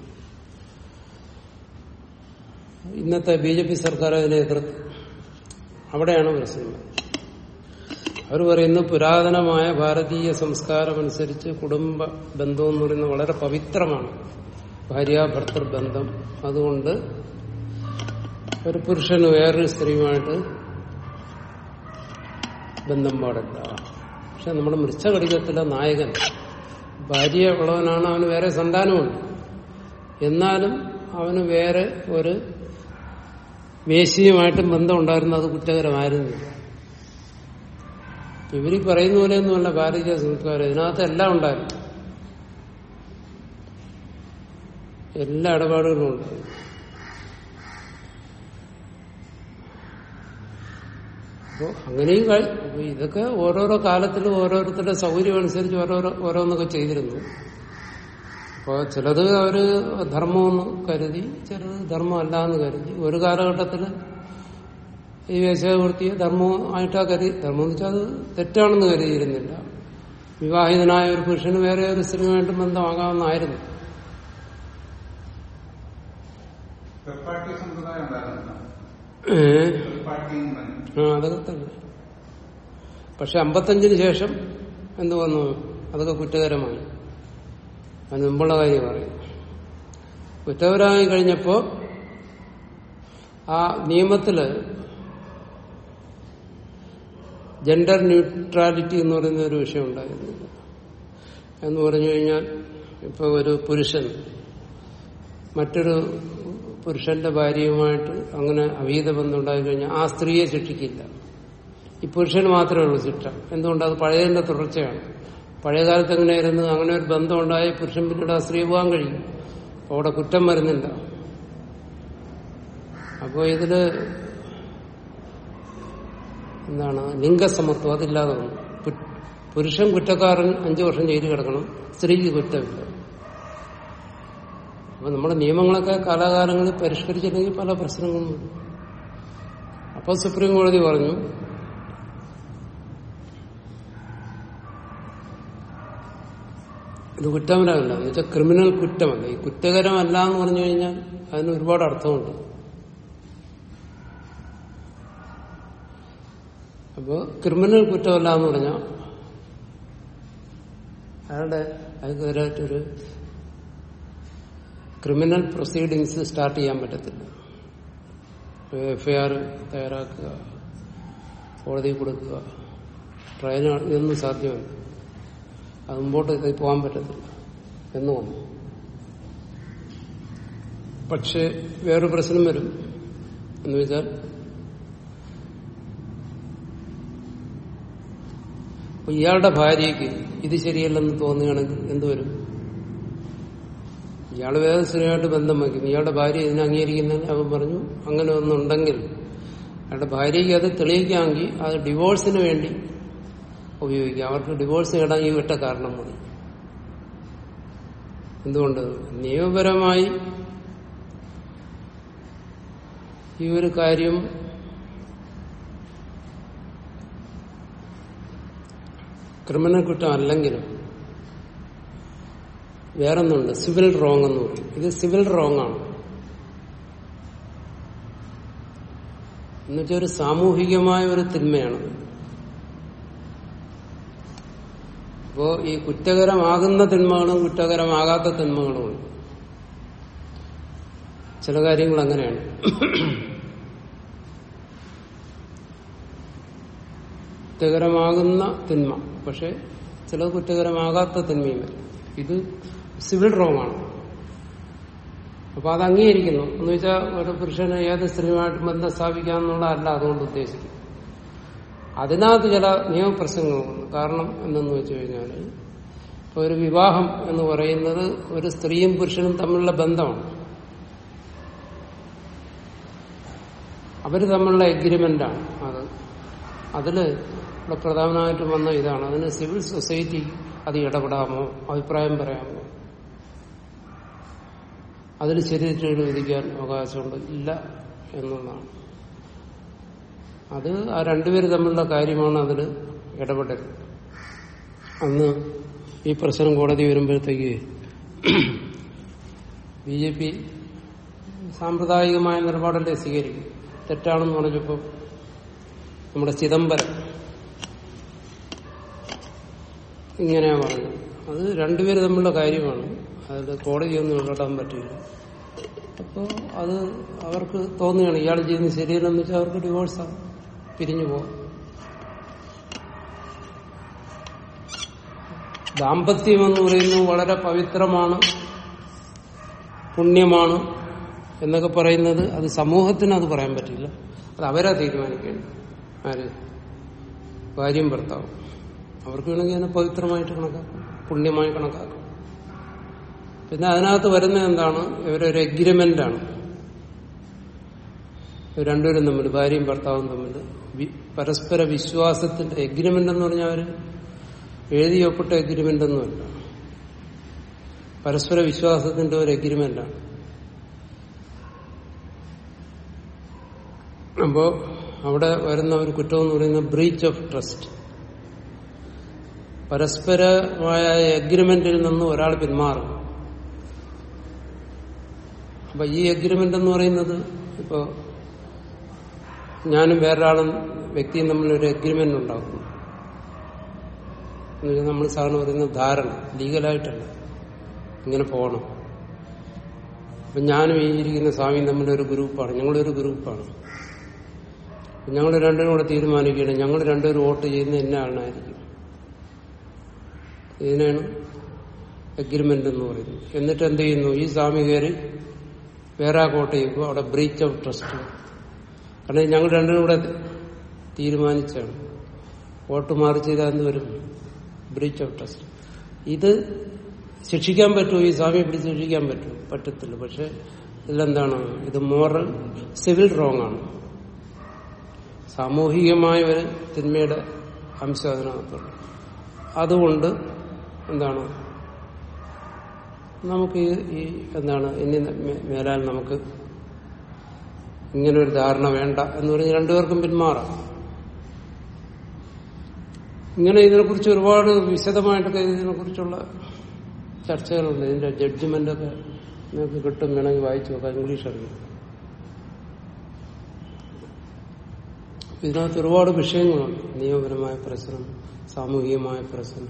ഇന്നത്തെ ബി ജെ പി സർക്കാർ അതിനെ എതിർത്ത് അവിടെയാണ് പ്രശ്നം അവർ പറയുന്നു പുരാതനമായ ഭാരതീയ സംസ്കാരം അനുസരിച്ച് കുടുംബ ബന്ധം എന്ന് പറയുന്നത് വളരെ പവിത്രമാണ് ഭാര്യാഭർത്തൃ ബന്ധം അതുകൊണ്ട് ഒരു പുരുഷന് വേറൊരു സ്ത്രീയുമായിട്ട് ബന്ധം പാടില്ല പക്ഷെ നമ്മുടെ മൃച്ഛകടികത്തിലെ നായകൻ ഭാര്യ ഉള്ളവനാണ് അവന് വേറെ സന്താനമുണ്ട് എന്നാലും അവന് വേറെ ഒരു വേശിയുമായിട്ടും ബന്ധം ഉണ്ടായിരുന്നു അത് കുറ്റകരമായിരുന്നു ഇവര് പറയുന്ന പോലെയൊന്നുമല്ല ഭാരതീയ സംസ്കാരം ഇതിനകത്ത് എല്ലാം ഉണ്ടായിരുന്നു എല്ലാ ഇടപാടുകളും ഉണ്ടായിരുന്നു അപ്പോൾ അങ്ങനെയും കഴി- അപ്പൊ ഇതൊക്കെ ഓരോരോ കാലത്തിലും ഓരോരുത്തരുടെ സൗകര്യം അനുസരിച്ച് ഓരോരോ ഓരോന്നൊക്കെ ചെയ്തിരുന്നു അപ്പോൾ ചിലത് അവര് ധർമ്മമെന്ന് കരുതി ചിലത് ധർമ്മമല്ല എന്ന് കരുതി ഒരു കാലഘട്ടത്തിൽ ഈ വേശ്യാവൃത്തിയെ ധർമ്മമായിട്ടാ കരുതി ധർമ്മം എന്ന് വെച്ചാൽ അത് തെറ്റാണെന്ന് കരുതിയിരുന്നില്ല വിവാഹിതനായ ഒരു പുരുഷന് വേറെ ഒരു സ്ത്രീയുമായിട്ട് ബന്ധമാകാമെന്നായിരുന്നു തേർഡ് പാർട്ടി സമ്പ്രദായം ഉണ്ടായിരുന്നില്ല ഏഹ് തേർഡ് പാർട്ടി എന്ന് ആ അതൊക്കെ തന്നെ പക്ഷെ അമ്പത്തഞ്ചിന് ശേഷം എന്ത് വന്നു അതൊക്കെ കുറ്റകരമായി അതിന് മുമ്പുള്ള കാര്യം പറയും കുറ്റകരമായി കഴിഞ്ഞപ്പോ ആ നിയമത്തില് ജെൻഡർ ന്യൂട്രാലിറ്റി എന്ന് പറയുന്ന ഒരു വിഷയം ഉണ്ടായിരുന്നു എന്ന് പറഞ്ഞു കഴിഞ്ഞാൽ ഇപ്പൊ ഒരു പുരുഷൻ മറ്റൊരു പുരുഷന്റെ ഭാര്യയുമായിട്ട് അങ്ങനെ അവീത ബന്ധം ഉണ്ടായി കഴിഞ്ഞാൽ ആ സ്ത്രീയെ ശിക്ഷിക്കില്ല ഈ പുരുഷന് മാത്രമേ ഉള്ളൂ ശിക്ഷ എന്തുകൊണ്ട് അത് പഴയതിന്റെ തുടർച്ചയാണ് പഴയ കാലത്ത് എങ്ങനെയായിരുന്നു അങ്ങനെ ഒരു ബന്ധം ഉണ്ടായി പുരുഷൻ പിന്നീട് ആ സ്ത്രീ പോകാൻ കഴിയും അപ്പൊ അവിടെ കുറ്റം വരുന്നില്ല അപ്പോ ഇതില് എന്താണ് ലിംഗസമത്വം അതില്ലാതെ വന്നു പു- പുരുഷൻ കുറ്റക്കാരൻ അഞ്ചു വർഷം ജയിലിൽ കിടക്കണം സ്ത്രീക്ക് കുറ്റമില്ല അപ്പൊ നമ്മുടെ നിയമങ്ങളൊക്കെ കാലാകാലങ്ങളിൽ പരിഷ്കരിച്ചില്ലെങ്കിൽ പല പ്രശ്നങ്ങളും വരും അപ്പൊ സുപ്രീം കോടതി പറഞ്ഞു ഇത് കുറ്റകരമല്ല എന്ന് വെച്ചാൽ ക്രിമിനൽ കുറ്റമല്ല ഈ കുറ്റകരമല്ല എന്ന് പറഞ്ഞു കഴിഞ്ഞാൽ അതിന് ഒരുപാട് അർത്ഥമുണ്ട് അപ്പോ ക്രിമിനൽ കുറ്റമല്ല എന്ന് പറഞ്ഞാൽ അയാളുടെ അയാൾക്കെതിരായിട്ടൊരു ക്രിമിനൽ പ്രൊസീഡിങ്സ് സ്റ്റാർട്ട് ചെയ്യാൻ പറ്റത്തില്ല എഫ്ഐആർ തയ്യാറാക്കുക കോടതി കൊടുക്കുക ട്രയൽ ഇതൊന്നും സാധ്യമല്ല അത് മുമ്പോട്ട് ഇത് പോകാൻ പറ്റത്തില്ല എന്ന് വന്നു പക്ഷെ വേറൊരു പ്രശ്നം വരും എന്ന് വെച്ചാൽ അപ്പൊ ഇയാളുടെ ഭാര്യയ്ക്ക് ഇത് ശരിയല്ലെന്ന് തോന്നുകയാണെങ്കിൽ എന്തുവരും ഇയാൾ വേറെ സ്ത്രീയായിട്ട് ബന്ധം വയ്ക്കുന്നു ഇയാളുടെ ഭാര്യ ഇതിനെ അംഗീകരിക്കുന്നതിന് അവൻ പറഞ്ഞു അങ്ങനെ ഒന്നുണ്ടെങ്കിൽ അയാളുടെ ഭാര്യയ്ക്ക് അത് തെളിയിക്കാമെങ്കിൽ അത് ഡിവോഴ്സിന് വേണ്ടി ഉപയോഗിക്കാം അവർക്ക് ഡിവോഴ്സ് നേടാൻ ഈ വിട്ട കാരണം മതി എന്തുകൊണ്ട് നിയമപരമായി ഈ ഒരു കാര്യം ക്രിമിനൽ കുറ്റം അല്ലെങ്കിലും വേറൊന്നുണ്ട് സിവിൽ റോങ് എന്ന് പറയും ഇത് സിവിൽ റോങ് ആണ് എന്നുവെച്ചാൽ ഒരു സാമൂഹികമായ ഒരു തിന്മയാണ് അപ്പോ ഈ കുറ്റകരമാകുന്ന തിന്മകളും കുറ്റകരമാകാത്ത തിന്മകളുമുണ്ട് ചില കാര്യങ്ങൾ അങ്ങനെയാണ് കുറ്റകരമാകുന്ന തിന്മ പക്ഷെ ചിലത് കുറ്റകരമാകാത്ത തിന്മയും വരും ഇത് സിവിൽ റോങ് ആണ് അപ്പൊ അത് അംഗീകരിക്കുന്നു എന്ന് വെച്ചാൽ ഒരു പുരുഷന് ഏത് സ്ത്രീയുമായിട്ട് ബന്ധം സ്ഥാപിക്കാമെന്നുള്ളതല്ല അതുകൊണ്ട് ഉദ്ദേശിക്കും അതിനകത്ത് ചില നിയമപ്രശ്നങ്ങളുണ്ട് കാരണം എന്തെന്ന് വെച്ച് കഴിഞ്ഞാൽ ഇപ്പൊ ഒരു വിവാഹം എന്ന് പറയുന്നത് ഒരു സ്ത്രീയും പുരുഷനും തമ്മിലുള്ള ബന്ധമാണ് അവര് തമ്മിലുള്ള എഗ്രിമെന്റാണ് അത് അതില് ഇവിടെ പ്രധാനമായിട്ടും വന്ന ഇതാണ് അതിന് സിവിൽ സൊസൈറ്റി അത് ഇടപെടാമോ അഭിപ്രായം പറയാമോ അതിൽ ശരിയായിട്ട് വിധിക്കാൻ അവകാശമുണ്ട് ഇല്ല എന്നുള്ളതാണ് അത് ആ രണ്ടുപേര് തമ്മിലുള്ള കാര്യമാണ് അതിൽ ഇടപെടരുത് അന്ന് ഈ പ്രശ്നം കോടതി വരുമ്പോഴത്തേക്ക് ബി ജെ പി സാമ്പ്രദായികമായ നിലപാടല്ലേ സ്വീകരിക്കും തെറ്റാണെന്ന് പറഞ്ഞപ്പോൾ നമ്മുടെ ചിദംബരം ഇങ്ങനെയാ പറഞ്ഞത് അത് രണ്ടുപേര് തമ്മിലുള്ള കാര്യമാണ് അതിൽ കോടതിയൊന്നും ഇടപെടാൻ പറ്റില്ല അപ്പോൾ അത് അവർക്ക് തോന്നുകയാണ് ഇയാൾ ചെയ്യുന്നത് ശരിയല്ലെന്ന് വെച്ചാൽ അവർക്ക് ഡിവോഴ്സാണ് പിരിഞ്ഞു പോകാം ദാമ്പത്യം എന്ന് പറയുന്നത് വളരെ പവിത്രമാണ് പുണ്യമാണ് എന്നൊക്കെ പറയുന്നത് അത് സമൂഹത്തിന് അത് പറയാൻ പറ്റില്ല അത് അവരാ തീരുമാനിക്കേണ്ടത് ആര് ഭാര്യയും ഭർത്താവും അവർക്ക് വേണമെങ്കിൽ അതിനെ പവിത്രമായിട്ട് കണക്കാക്കാം പുണ്യമായി കണക്കാക്കാം പിന്നെ അതിനകത്ത് വരുന്നത് എന്താണ് ഇവരൊരു എഗ്രിമെന്റ് ആണ് രണ്ടുപേരും തമ്മിൽ ഭാര്യയും ഭർത്താവും തമ്മിൽ വി- പരസ്പര വിശ്വാസത്തിന്റെ എഗ്രിമെന്റ് എന്ന് പറഞ്ഞാൽ അവര് എഴുതി ഒപ്പിട്ട എഗ്രിമെന്റ് ഒന്നുമല്ല പരസ്പര വിശ്വാസത്തിന്റെ ഒരു എഗ്രിമെന്റാണ് അപ്പോ അവിടെ വരുന്ന ഒരു കുറ്റം എന്ന് പറയുന്നത് ബ്രീച്ച് ഓഫ് ട്രസ്റ്റ് പരസ്പരമായ എഗ്രിമെന്റിൽ നിന്ന് ഒരാൾ പിന്മാറും അപ്പൊ ഈ എഗ്രിമെന്റ് എന്ന് പറയുന്നത് ഇപ്പോ ഞാനും വേറൊരാളും വ്യക്തിയും തമ്മിൽ ഒരു എഗ്രിമെന്റ് ഉണ്ടാക്കുന്നു എന്നുവെച്ചാൽ നമ്മൾ സാറിന് പറയുന്ന ധാരണ ലീഗലായിട്ടല്ല ഇങ്ങനെ പോകണം അപ്പൊ ഞാനും ഈ ഇരിക്കുന്ന സ്വാമിയും തമ്മിൽ ഒരു ഗ്രൂപ്പാണ് ഞങ്ങളൊരു ഗ്രൂപ്പാണ് ഞങ്ങൾ രണ്ടും കൂടെ തീരുമാനിക്കുകയാണ് ഞങ്ങൾ രണ്ടുപേരും വോട്ട് ചെയ്യുന്ന ഇന്ന ആളിനായിരിക്കും ഇതിനാണ് എഗ്രിമെന്റ് എന്ന് പറയുന്നത് എന്നിട്ട് എന്ത് ചെയ്യുന്നു ഈ സ്വാമി കയറി വേറെ ആ വോട്ട് ചെയ്യുമ്പോൾ അവിടെ ബ്രീച്ച് ഓഫ് ട്രസ്റ്റ് കാരണം ഞങ്ങൾ രണ്ടും കൂടെ തീരുമാനിച്ചാണ് വോട്ട് മാറി ചെയ്താൽ എന്ത് വരും ബ്രീച്ച് ഓഫ് ട്രസ്റ്റ് ഇത് ശിക്ഷിക്കാൻ പറ്റുമോ ഈ സ്വാമിയെ പിടിച്ച് ശിക്ഷിക്കാൻ പറ്റും പറ്റത്തില്ല പക്ഷെ ഇതിലെന്താണ് ഇത് മോറൽ സിവിൽ റോങ് ആണ് സാമൂഹികമായ ഒരു തിന്മയുടെ അംശം അതിനകത്തുണ്ട് അതുകൊണ്ട് എന്താണ് നമുക്ക് ഈ ഈ എന്താണ് ഇനി മേ- മേലാൽ നമുക്ക് ഇങ്ങനെ ഒരു ധാരണ വേണ്ട എന്ന് പറഞ്ഞ് രണ്ടുപേർക്കും പിന്മാറാം ഇങ്ങനെ ഇതിനെക്കുറിച്ച് ഒരുപാട് വിശദമായിട്ടൊക്കെ ഇതിനെക്കുറിച്ചുള്ള ചർച്ചകളുണ്ട് ഇതിന്റെ ജഡ്ജ്മെന്റൊക്കെ നിങ്ങൾക്ക് കിട്ടും വേണമെങ്കിൽ വായിച്ചു നോക്കാം ഇംഗ്ലീഷ് അറിയാം ഇതിനകത്ത് ഒരുപാട് വിഷയങ്ങളുണ്ട് നിയമപരമായ പ്രശ്നം സാമൂഹികമായ പ്രശ്നം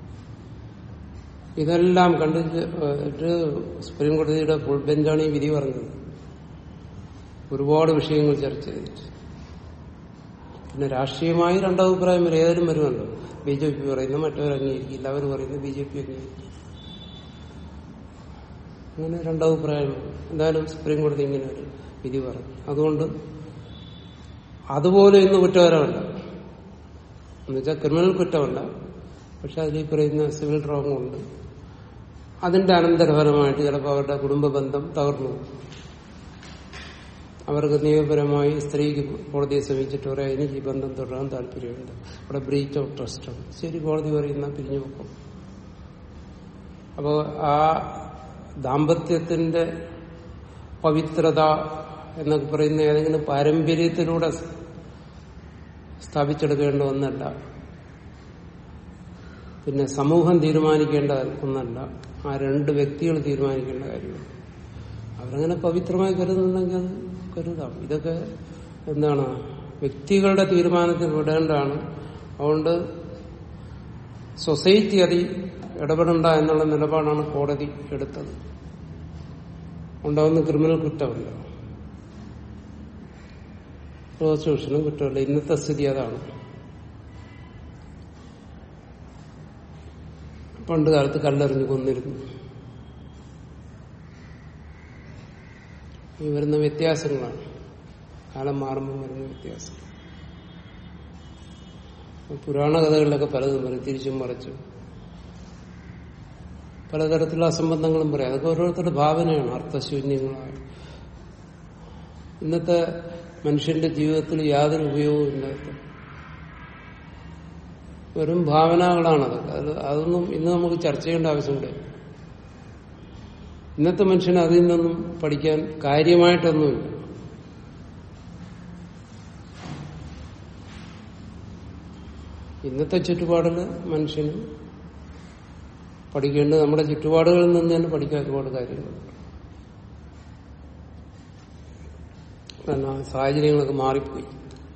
ഇതെല്ലാം കണ്ടിട്ട് സുപ്രീം കോടതിയുടെ ഫുൾ ബെഞ്ചാണ് ഈ വിധി പറഞ്ഞത് ഒരുപാട് വിഷയങ്ങൾ ചർച്ച ചെയ്തിട്ട് പിന്നെ രാഷ്ട്രീയമായി രണ്ടഭിപ്രായം വരെ ഏതായാലും വരുമല്ലോ ബി ജെ പി പറയുന്നു മറ്റവർ അംഗീകരിക്കില്ല അവർ പറയുന്നു ബി ജെ പി അംഗീകരിക്കില്ല അങ്ങനെ രണ്ടഭിപ്രായം എന്തായാലും സുപ്രീം കോടതി ഇങ്ങനെ ഒരു വിധി പറഞ്ഞു അതുകൊണ്ട് അതുപോലെ ഇന്ന് കുറ്റകരമല്ല എന്നുവെച്ചാൽ ക്രിമിനൽ കുറ്റമല്ല പക്ഷെ അതിൽ ഈ പറയുന്ന സിവിൽ റോങ് ഉണ്ട് അതിന്റെ അനന്തരഫലമായിട്ട് ചിലപ്പോൾ അവരുടെ കുടുംബ ബന്ധം തകർന്നു പോകും. അവർക്ക് നിയമപരമായി സ്ത്രീക്ക് കോടതിയെ സമീപിച്ചിട്ട് പറയാം എനിക്ക് ഈ ബന്ധം തുടരാൻ താല്പര്യമുണ്ട് അവിടെ ബ്രീച്ച് ഓഫ് ട്രസ്റ്റ് ആണ് ശരി കോടതി പറയുന്ന പിരിഞ്ഞു വെക്കും അപ്പോൾ ആ ദാമ്പത്യത്തിന്റെ പവിത്രത എന്നൊക്കെ പറയുന്ന ഏതെങ്കിലും പാരമ്പര്യത്തിലൂടെ സ്ഥാപിച്ചെടുക്കേണ്ട ഒന്നല്ല പിന്നെ സമൂഹം തീരുമാനിക്കേണ്ട ഒന്നല്ല ആ രണ്ട് വ്യക്തികൾ തീരുമാനിക്കേണ്ട കാര്യമാണ് അവരങ്ങനെ പവിത്രമായി കരുതുന്നുണ്ടെങ്കിൽ അത് കരുതാം ഇതൊക്കെ എന്താണ് വ്യക്തികളുടെ തീരുമാനത്തിൽ വിടേണ്ടതാണ് അതുകൊണ്ട് സൊസൈറ്റി അതി ഇടപെടണ്ട എന്നുള്ള നിലപാടാണ് കോടതി എടുത്തത് ഉണ്ടാവുന്ന ക്രിമിനൽ കുറ്റമല്ല പ്രോസിക്യൂഷനും കുറ്റമല്ല ഇന്നത്തെ സ്ഥിതി അതാണ് പണ്ട് കാലത്ത് കല്ലെറിഞ്ഞ് കൊന്നിരുന്നു ഈ വരുന്ന വ്യത്യാസങ്ങളാണ് കാലം മാറുമ്പോൾ വരുന്ന വ്യത്യാസം പുരാണ കഥകളിലൊക്കെ പലതും പറയും തിരിച്ചും മറിച്ചും പലതരത്തിലുള്ള അസംബന്ധങ്ങളും പറയാം അതൊക്കെ ഓരോരുത്തരുടെ ഭാവനയാണ് അർത്ഥശൂന്യങ്ങളായ ഇന്നത്തെ മനുഷ്യന്റെ ജീവിതത്തിൽ യാതൊരു ഉപയോഗവും ഇല്ലാത്ത വെറും ഭാവനകളാണതൊക്കെ അത് അതൊന്നും ഇന്ന് നമുക്ക് ചർച്ച ചെയ്യേണ്ട ആവശ്യമുണ്ട് ഇന്നത്തെ മനുഷ്യന് അതിൽ നിന്നൊന്നും പഠിക്കാൻ കാര്യമായിട്ടൊന്നുമില്ല ഇന്നത്തെ ചുറ്റുപാടിൽ മനുഷ്യന് പഠിക്കേണ്ടത് നമ്മുടെ ചുറ്റുപാടുകളിൽ നിന്ന് തന്നെ പഠിക്കാൻ ഒരുപാട് കാര്യങ്ങളുണ്ട് കാരണം സാഹചര്യങ്ങളൊക്കെ മാറിപ്പോയി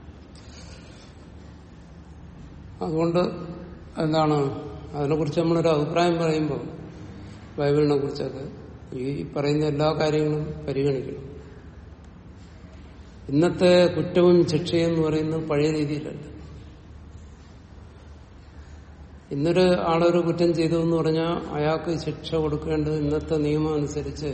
അതുകൊണ്ട് എന്താണ് അതിനെക്കുറിച്ച് നമ്മളൊരു അഭിപ്രായം പറയുമ്പോൾ ബൈബിളിനെ കുറിച്ചൊക്കെ ഈ പറയുന്ന എല്ലാ കാര്യങ്ങളും പരിഗണിക്കണം ഇന്നത്തെ കുറ്റവും ശിക്ഷയും എന്ന് പറയുന്നത് പഴയ രീതിയിലല്ല ഇന്നൊരു ആളൊരു കുറ്റം ചെയ്തു എന്ന് പറഞ്ഞാൽ അയാൾക്ക് ശിക്ഷ കൊടുക്കേണ്ടത് ഇന്നത്തെ നിയമം അനുസരിച്ച്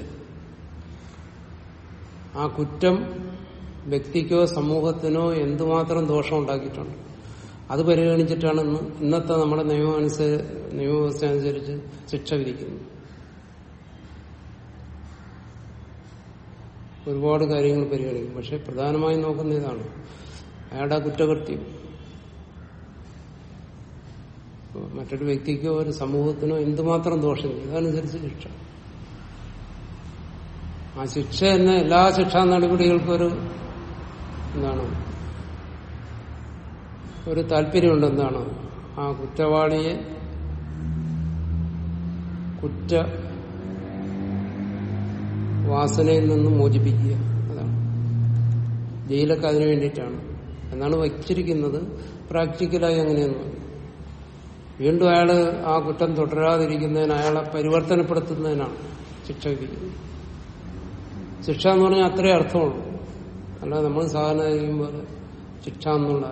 ആ കുറ്റം വ്യക്തിക്കോ സമൂഹത്തിനോ എന്തുമാത്രം ദോഷം ഉണ്ടാക്കിയിട്ടുണ്ട് അത് പരിഗണിച്ചിട്ടാണ് ഇന്ന് ഇന്നത്തെ നമ്മുടെ നിയമം അനുസരിച്ച് നിയമവ്യവസ്ഥ അനുസരിച്ച് ശിക്ഷ വിധിക്കുന്നത് ഒരുപാട് കാര്യങ്ങൾ പരിഗണിക്കും പക്ഷെ പ്രധാനമായും നോക്കുന്ന ഇതാണ് അയാളുടെ കുറ്റകൃത്യം ഇപ്പൊ മറ്റൊരു വ്യക്തിക്കോ ഒരു സമൂഹത്തിനോ എന്തുമാത്രം ദോഷം ചെയ്യും അതനുസരിച്ച് ശിക്ഷ ആ ശിക്ഷ തന്നെ എല്ലാ ശിക്ഷാ നടപടികൾക്കും ഒരു എന്താണ് ഒരു താല്പര്യമുണ്ട് എന്താണ് ആ കുറ്റവാളിയെ കുറ്റ വാസനയിൽ നിന്ന് മോചിപ്പിക്കുക അതാണ് ജയിലൊക്കെ അതിനു വേണ്ടിയിട്ടാണ് എന്നാണ് വച്ചിരിക്കുന്നത് പ്രാക്ടിക്കലായി അങ്ങനെയൊന്നും വീണ്ടും അയാള് ആ കുറ്റം തുടരാതിരിക്കുന്നതിന് അയാളെ പരിവർത്തനപ്പെടുത്തുന്നതിനാണ് ശിക്ഷ വിധിക്കുന്നത് ശിക്ഷ എന്ന് പറഞ്ഞാൽ അത്രേ അർത്ഥമുള്ളൂ അല്ലാതെ നമ്മൾ സാധാരണ കഴിയുമ്പോൾ ശിക്ഷ എന്നുള്ള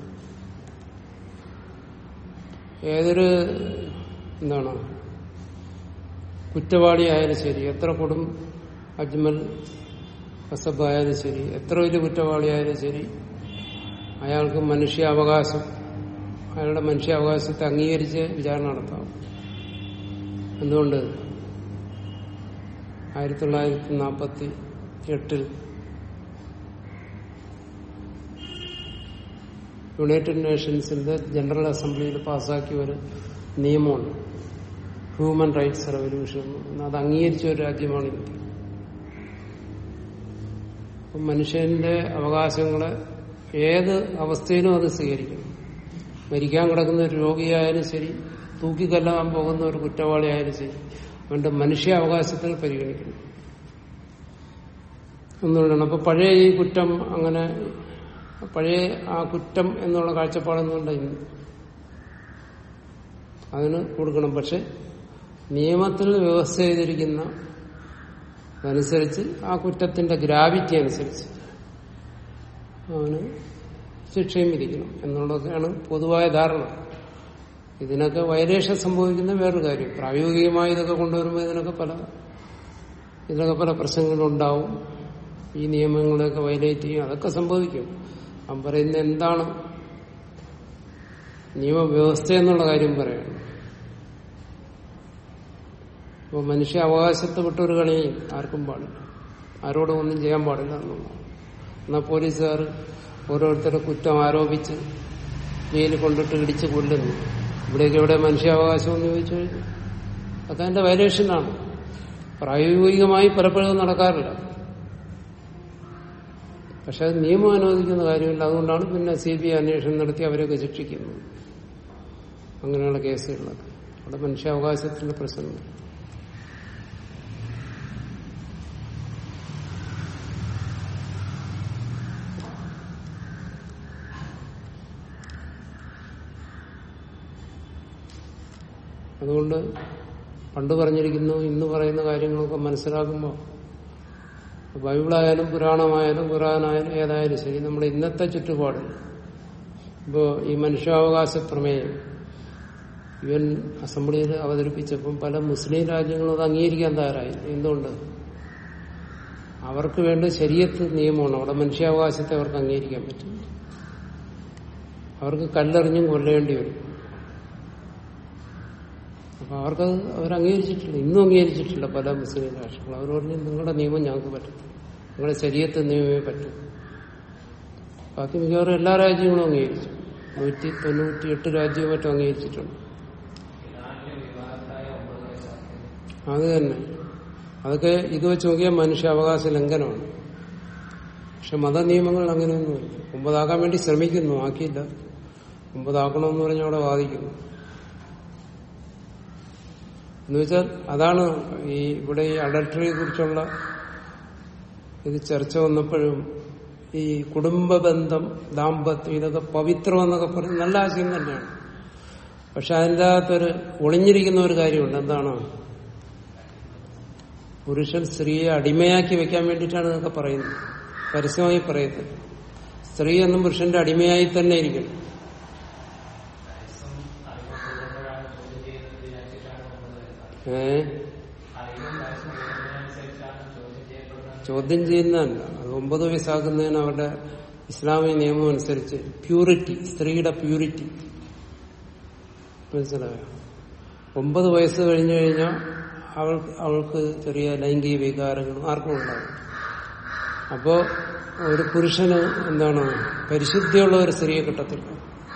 ഏതൊരു എന്താണ് കുറ്റവാളിയായാലും ശരി എത്ര കൊടും അജ്മൽ കസബ് ആയാലും ശരി എത്ര വലിയ കുറ്റവാളിയായാലും ശരി അയാൾക്ക് മനുഷ്യാവകാശം അയാളുടെ മനുഷ്യാവകാശത്തെ അംഗീകരിച്ച് വിചാരണ നടത്താം എന്തുകൊണ്ട് ആയിരത്തി തൊള്ളായിരത്തി നാൽപ്പത്തി എട്ടിൽ യുണൈറ്റഡ് നേഷൻസിന്റെ ജനറൽ അസംബ്ലിയിൽ പാസ്സാക്കിയ ഒരു നിയമമുണ്ട് ഹ്യൂമൻ റൈറ്റ്സ് റെവല്യൂഷൻ എന്ന് അത് അംഗീകരിച്ച ഒരു രാജ്യമാണ് ഇന്ത്യ അപ്പം മനുഷ്യന്റെ അവകാശങ്ങളെ ഏത് അവസ്ഥയിലും അത് സ്വീകരിക്കണം മരിക്കാൻ കിടക്കുന്ന ഒരു രോഗിയായാലും ശരി തൂക്കിക്കൊല്ലാൻ പോകുന്ന ഒരു കുറ്റവാളിയായാലും ശരി അവന്റെ മനുഷ്യാവകാശത്തിൽ പരിഗണിക്കണം എന്നുള്ളതാണ് അപ്പൊ പഴയ ഈ കുറ്റം അങ്ങനെ പഴയ ആ കുറ്റം എന്നുള്ള കാഴ്ചപ്പാടൊന്നുമില്ല ഇന്ന് അതിന് കൊടുക്കണം പക്ഷെ നിയമത്തിൽ വ്യവസ്ഥ ചെയ്തിരിക്കുന്ന അതനുസരിച്ച് ആ കുറ്റത്തിന്റെ ഗ്രാവിറ്റി അനുസരിച്ച് അവന് ശിക്ഷയും വിധിക്കണം എന്നുള്ളതൊക്കെയാണ് പൊതുവായ ധാരണ ഇതിനൊക്കെ വൈലേഷൻ സംഭവിക്കുന്ന വേറൊരു കാര്യം പ്രായോഗികമായി ഇതൊക്കെ കൊണ്ടുവരുമ്പോൾ ഇതിനൊക്കെ പല ഇതിനൊക്കെ പല പ്രശ്നങ്ങളുണ്ടാവും ഈ നിയമങ്ങളെയൊക്കെ വയലേറ്റ് ചെയ്യും അതൊക്കെ സംഭവിക്കും അവൻ പറയുന്ന എന്താണ് നിയമവ്യവസ്ഥ എന്നുള്ള കാര്യം പറയണം അപ്പോൾ മനുഷ്യ അവകാശത്തെ വിട്ടൊരു കളി ആർക്കും പാടില്ല ആരോടും ഒന്നും ചെയ്യാൻ പാടില്ല എന്നുള്ളതാണ് എന്നാൽ പോലീസുകാർ ഓരോരുത്തരുടെ കുറ്റം ആരോപിച്ച് ജയിലിൽ കൊണ്ടിട്ട് ഇടിച്ച് കൊല്ലുന്നു ഇവിടേക്ക് എവിടെ മനുഷ്യാവകാശം എന്ന് ചോദിച്ചു കഴിഞ്ഞാൽ അതൊക്കെ അതിന്റെ വയലേഷനാണ് പ്രായോഗികമായി പലപ്പോഴും അത് നടക്കാറില്ല പക്ഷെ അത് നിയമം അനുവദിക്കുന്ന കാര്യമില്ല അതുകൊണ്ടാണ് പിന്നെ സി ബി ഐ അന്വേഷണം നടത്തി അവരെയൊക്കെ ശിക്ഷിക്കുന്നത് അങ്ങനെയുള്ള കേസുകളിലൊക്കെ അവിടെ മനുഷ്യാവകാശത്തിന്റെ പ്രശ്നങ്ങൾ അതുകൊണ്ട് പണ്ട് പറഞ്ഞിരിക്കുന്നു ഇന്ന് പറയുന്ന കാര്യങ്ങളൊക്കെ മനസ്സിലാക്കുമ്പോൾ ബൈബിളായാലും പുരാണമായാലും ഖുറാനായാലും ഏതായാലും ശരി നമ്മുടെ ഇന്നത്തെ ചുറ്റുപാടിൽ ഇപ്പോ ഈ മനുഷ്യാവകാശ പ്രമേയം യു എൻ അസംബ്ലിയിൽ അവതരിപ്പിച്ചപ്പം പല മുസ്ലിം രാജ്യങ്ങളും അത് അംഗീകരിക്കാൻ തയ്യാറായി എന്തുകൊണ്ട് അവർക്ക് വേണ്ട ശരീരത്ത് നിയമമാണ് അവിടെ മനുഷ്യാവകാശത്തെ അവർക്ക് അംഗീകരിക്കാൻ പറ്റും അവർക്ക് കല്ലെറിഞ്ഞും കൊല്ലേണ്ടി വരും അപ്പൊ അവർക്കത് അവർ അംഗീകരിച്ചിട്ടില്ല ഇന്നും അംഗീകരിച്ചിട്ടില്ല പല മുസ്ലിം രാഷ്ട്രങ്ങളും അവർ പറഞ്ഞു നിങ്ങളുടെ നിയമം ഞങ്ങൾക്ക് പറ്റത്തില്ല നിങ്ങളുടെ ശരീരത്തെ നിയമമേ പറ്റും ബാക്കി മിക്കവാറും എല്ലാ രാജ്യങ്ങളും അംഗീകരിച്ചു നൂറ്റി തൊണ്ണൂറ്റി എട്ട് രാജ്യവും മറ്റും അംഗീകരിച്ചിട്ടുണ്ട് അത് തന്നെ അതൊക്കെ ഇത് വെച്ച് നോക്കിയാൽ മനുഷ്യാവകാശ ലംഘനമാണ് പക്ഷെ മതനിയമങ്ങൾ അങ്ങനെയൊന്നുമില്ല ഒമ്പതാക്കാൻ വേണ്ടി ശ്രമിക്കുന്നു ആക്കിയില്ല ഒമ്പതാക്കണമെന്ന് പറഞ്ഞ് അവിടെ വാദിക്കുന്നു എന്നുവെച്ചാൽ അതാണ് ഈ ഇവിടെ ഈ അഡൽട്ടറിയെ കുറിച്ചുള്ള ഇത് ചർച്ച വന്നപ്പോഴും ഈ കുടുംബ ബന്ധം ദാമ്പത്യം ഇതൊക്കെ പവിത്രം എന്നൊക്കെ പറയും നല്ല ആശയം തന്നെയാണ് പക്ഷെ അതിൻ്റെ അകത്തൊരു ഒളിഞ്ഞിരിക്കുന്ന ഒരു കാര്യമുണ്ട് എന്താണ് പുരുഷൻ സ്ത്രീയെ അടിമയാക്കി വെക്കാൻ വേണ്ടിയിട്ടാണ് ഇതൊക്കെ പറയുന്നത് പരസ്യമായി പറയുന്നത് സ്ത്രീ എന്നും പുരുഷന്റെ അടിമയായി തന്നെ ഇരിക്കണം ഏ ചോദ്യം ചെയ്യുന്നതല്ല അത് ഒമ്പത് വയസ്സാക്കുന്നതിന് അവരുടെ ഇസ്ലാമിക നിയമം അനുസരിച്ച് പ്യൂരിറ്റി സ്ത്രീയുടെ പ്യൂരിറ്റി മനസ്സിലായോ ഒമ്പത് വയസ്സ് കഴിഞ്ഞു കഴിഞ്ഞാൽ അവൾ അവൾക്ക് ചെറിയ ലൈംഗിക വികാരങ്ങളും ആർക്കും ഉണ്ടാകും അപ്പോ ഒരു പുരുഷന് എന്താണ് പരിശുദ്ധിയുള്ള ഒരു സ്ത്രീയെ കിട്ടത്തില്ല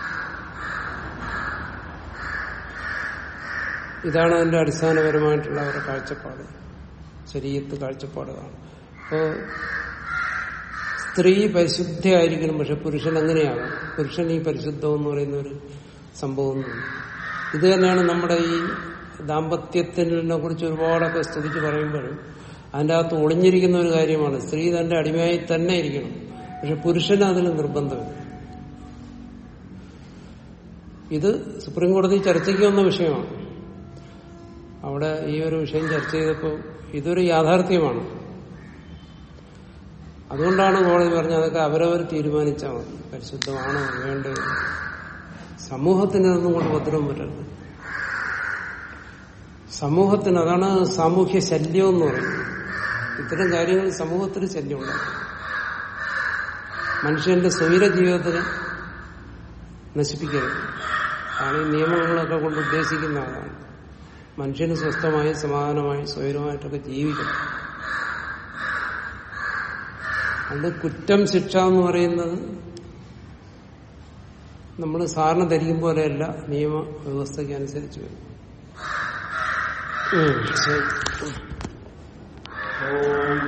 ഇതാണ് അതിന്റെ അടിസ്ഥാനപരമായിട്ടുള്ള അവരുടെ കാഴ്ചപ്പാട് ശരീരത്ത് കാഴ്ചപ്പാടുകളാണ് അപ്പോ സ്ത്രീ പരിശുദ്ധയായിരിക്കണം പക്ഷെ പുരുഷൻ അങ്ങനെയാകും പുരുഷൻ ഈ പരിശുദ്ധം എന്ന് പറയുന്ന ഒരു സംഭവമൊന്നുമില്ല ഇത് തന്നെയാണ് നമ്മുടെ ഈ ദാമ്പത്യത്തിനെ കുറിച്ച് ഒരുപാടൊക്കെ സ്തുതിച്ച് പറയുമ്പോഴും അതിൻ്റെ അകത്ത് ഒളിഞ്ഞിരിക്കുന്ന ഒരു കാര്യമാണ് സ്ത്രീ തന്റെ അടിമയായി തന്നെ ഇരിക്കണം പക്ഷെ പുരുഷന് അതിന് നിർബന്ധമില്ല ഇത് സുപ്രീം കോടതി ചർച്ചയ്ക്ക് വന്ന വിഷയമാണ് അവിടെ ഈ ഒരു വിഷയം ചർച്ച ചെയ്തപ്പോൾ ഇതൊരു യാഥാർത്ഥ്യമാണ് അതുകൊണ്ടാണ് കോടതി പറഞ്ഞത് അതൊക്കെ അവരവർ തീരുമാനിച്ചാൽ മതി പരിശുദ്ധമാണോ വേണ്ടത് സമൂഹത്തിന് അതൊന്നും കൊണ്ട് ഭദ്രം വരരുത് സമൂഹത്തിന് അതാണ് സാമൂഹ്യ ശല്യം എന്ന് പറയുന്നത് ഇത്തരം കാര്യങ്ങൾ സമൂഹത്തിന് ശല്യമുണ്ടാകും മനുഷ്യന്റെ സ്വൈര ജീവിതത്തിന് നശിപ്പിക്കരുത് ആണ് ഈ നിയമങ്ങളൊക്കെ കൊണ്ട് ഉദ്ദേശിക്കുന്ന ആളാണ് മനുഷ്യന് സ്വസ്ഥമായി സമാധാനമായി സ്വൈരമായിട്ടൊക്കെ ജീവിക്കണം അത് കുറ്റം ശിക്ഷ എന്ന് പറയുന്നത് നമ്മൾ സാറിന് ധരിക്കും പോലെയല്ല നിയമ വ്യവസ്ഥയ്ക്ക് അനുസരിച്ച് വരും ഉം, ശരി ഓം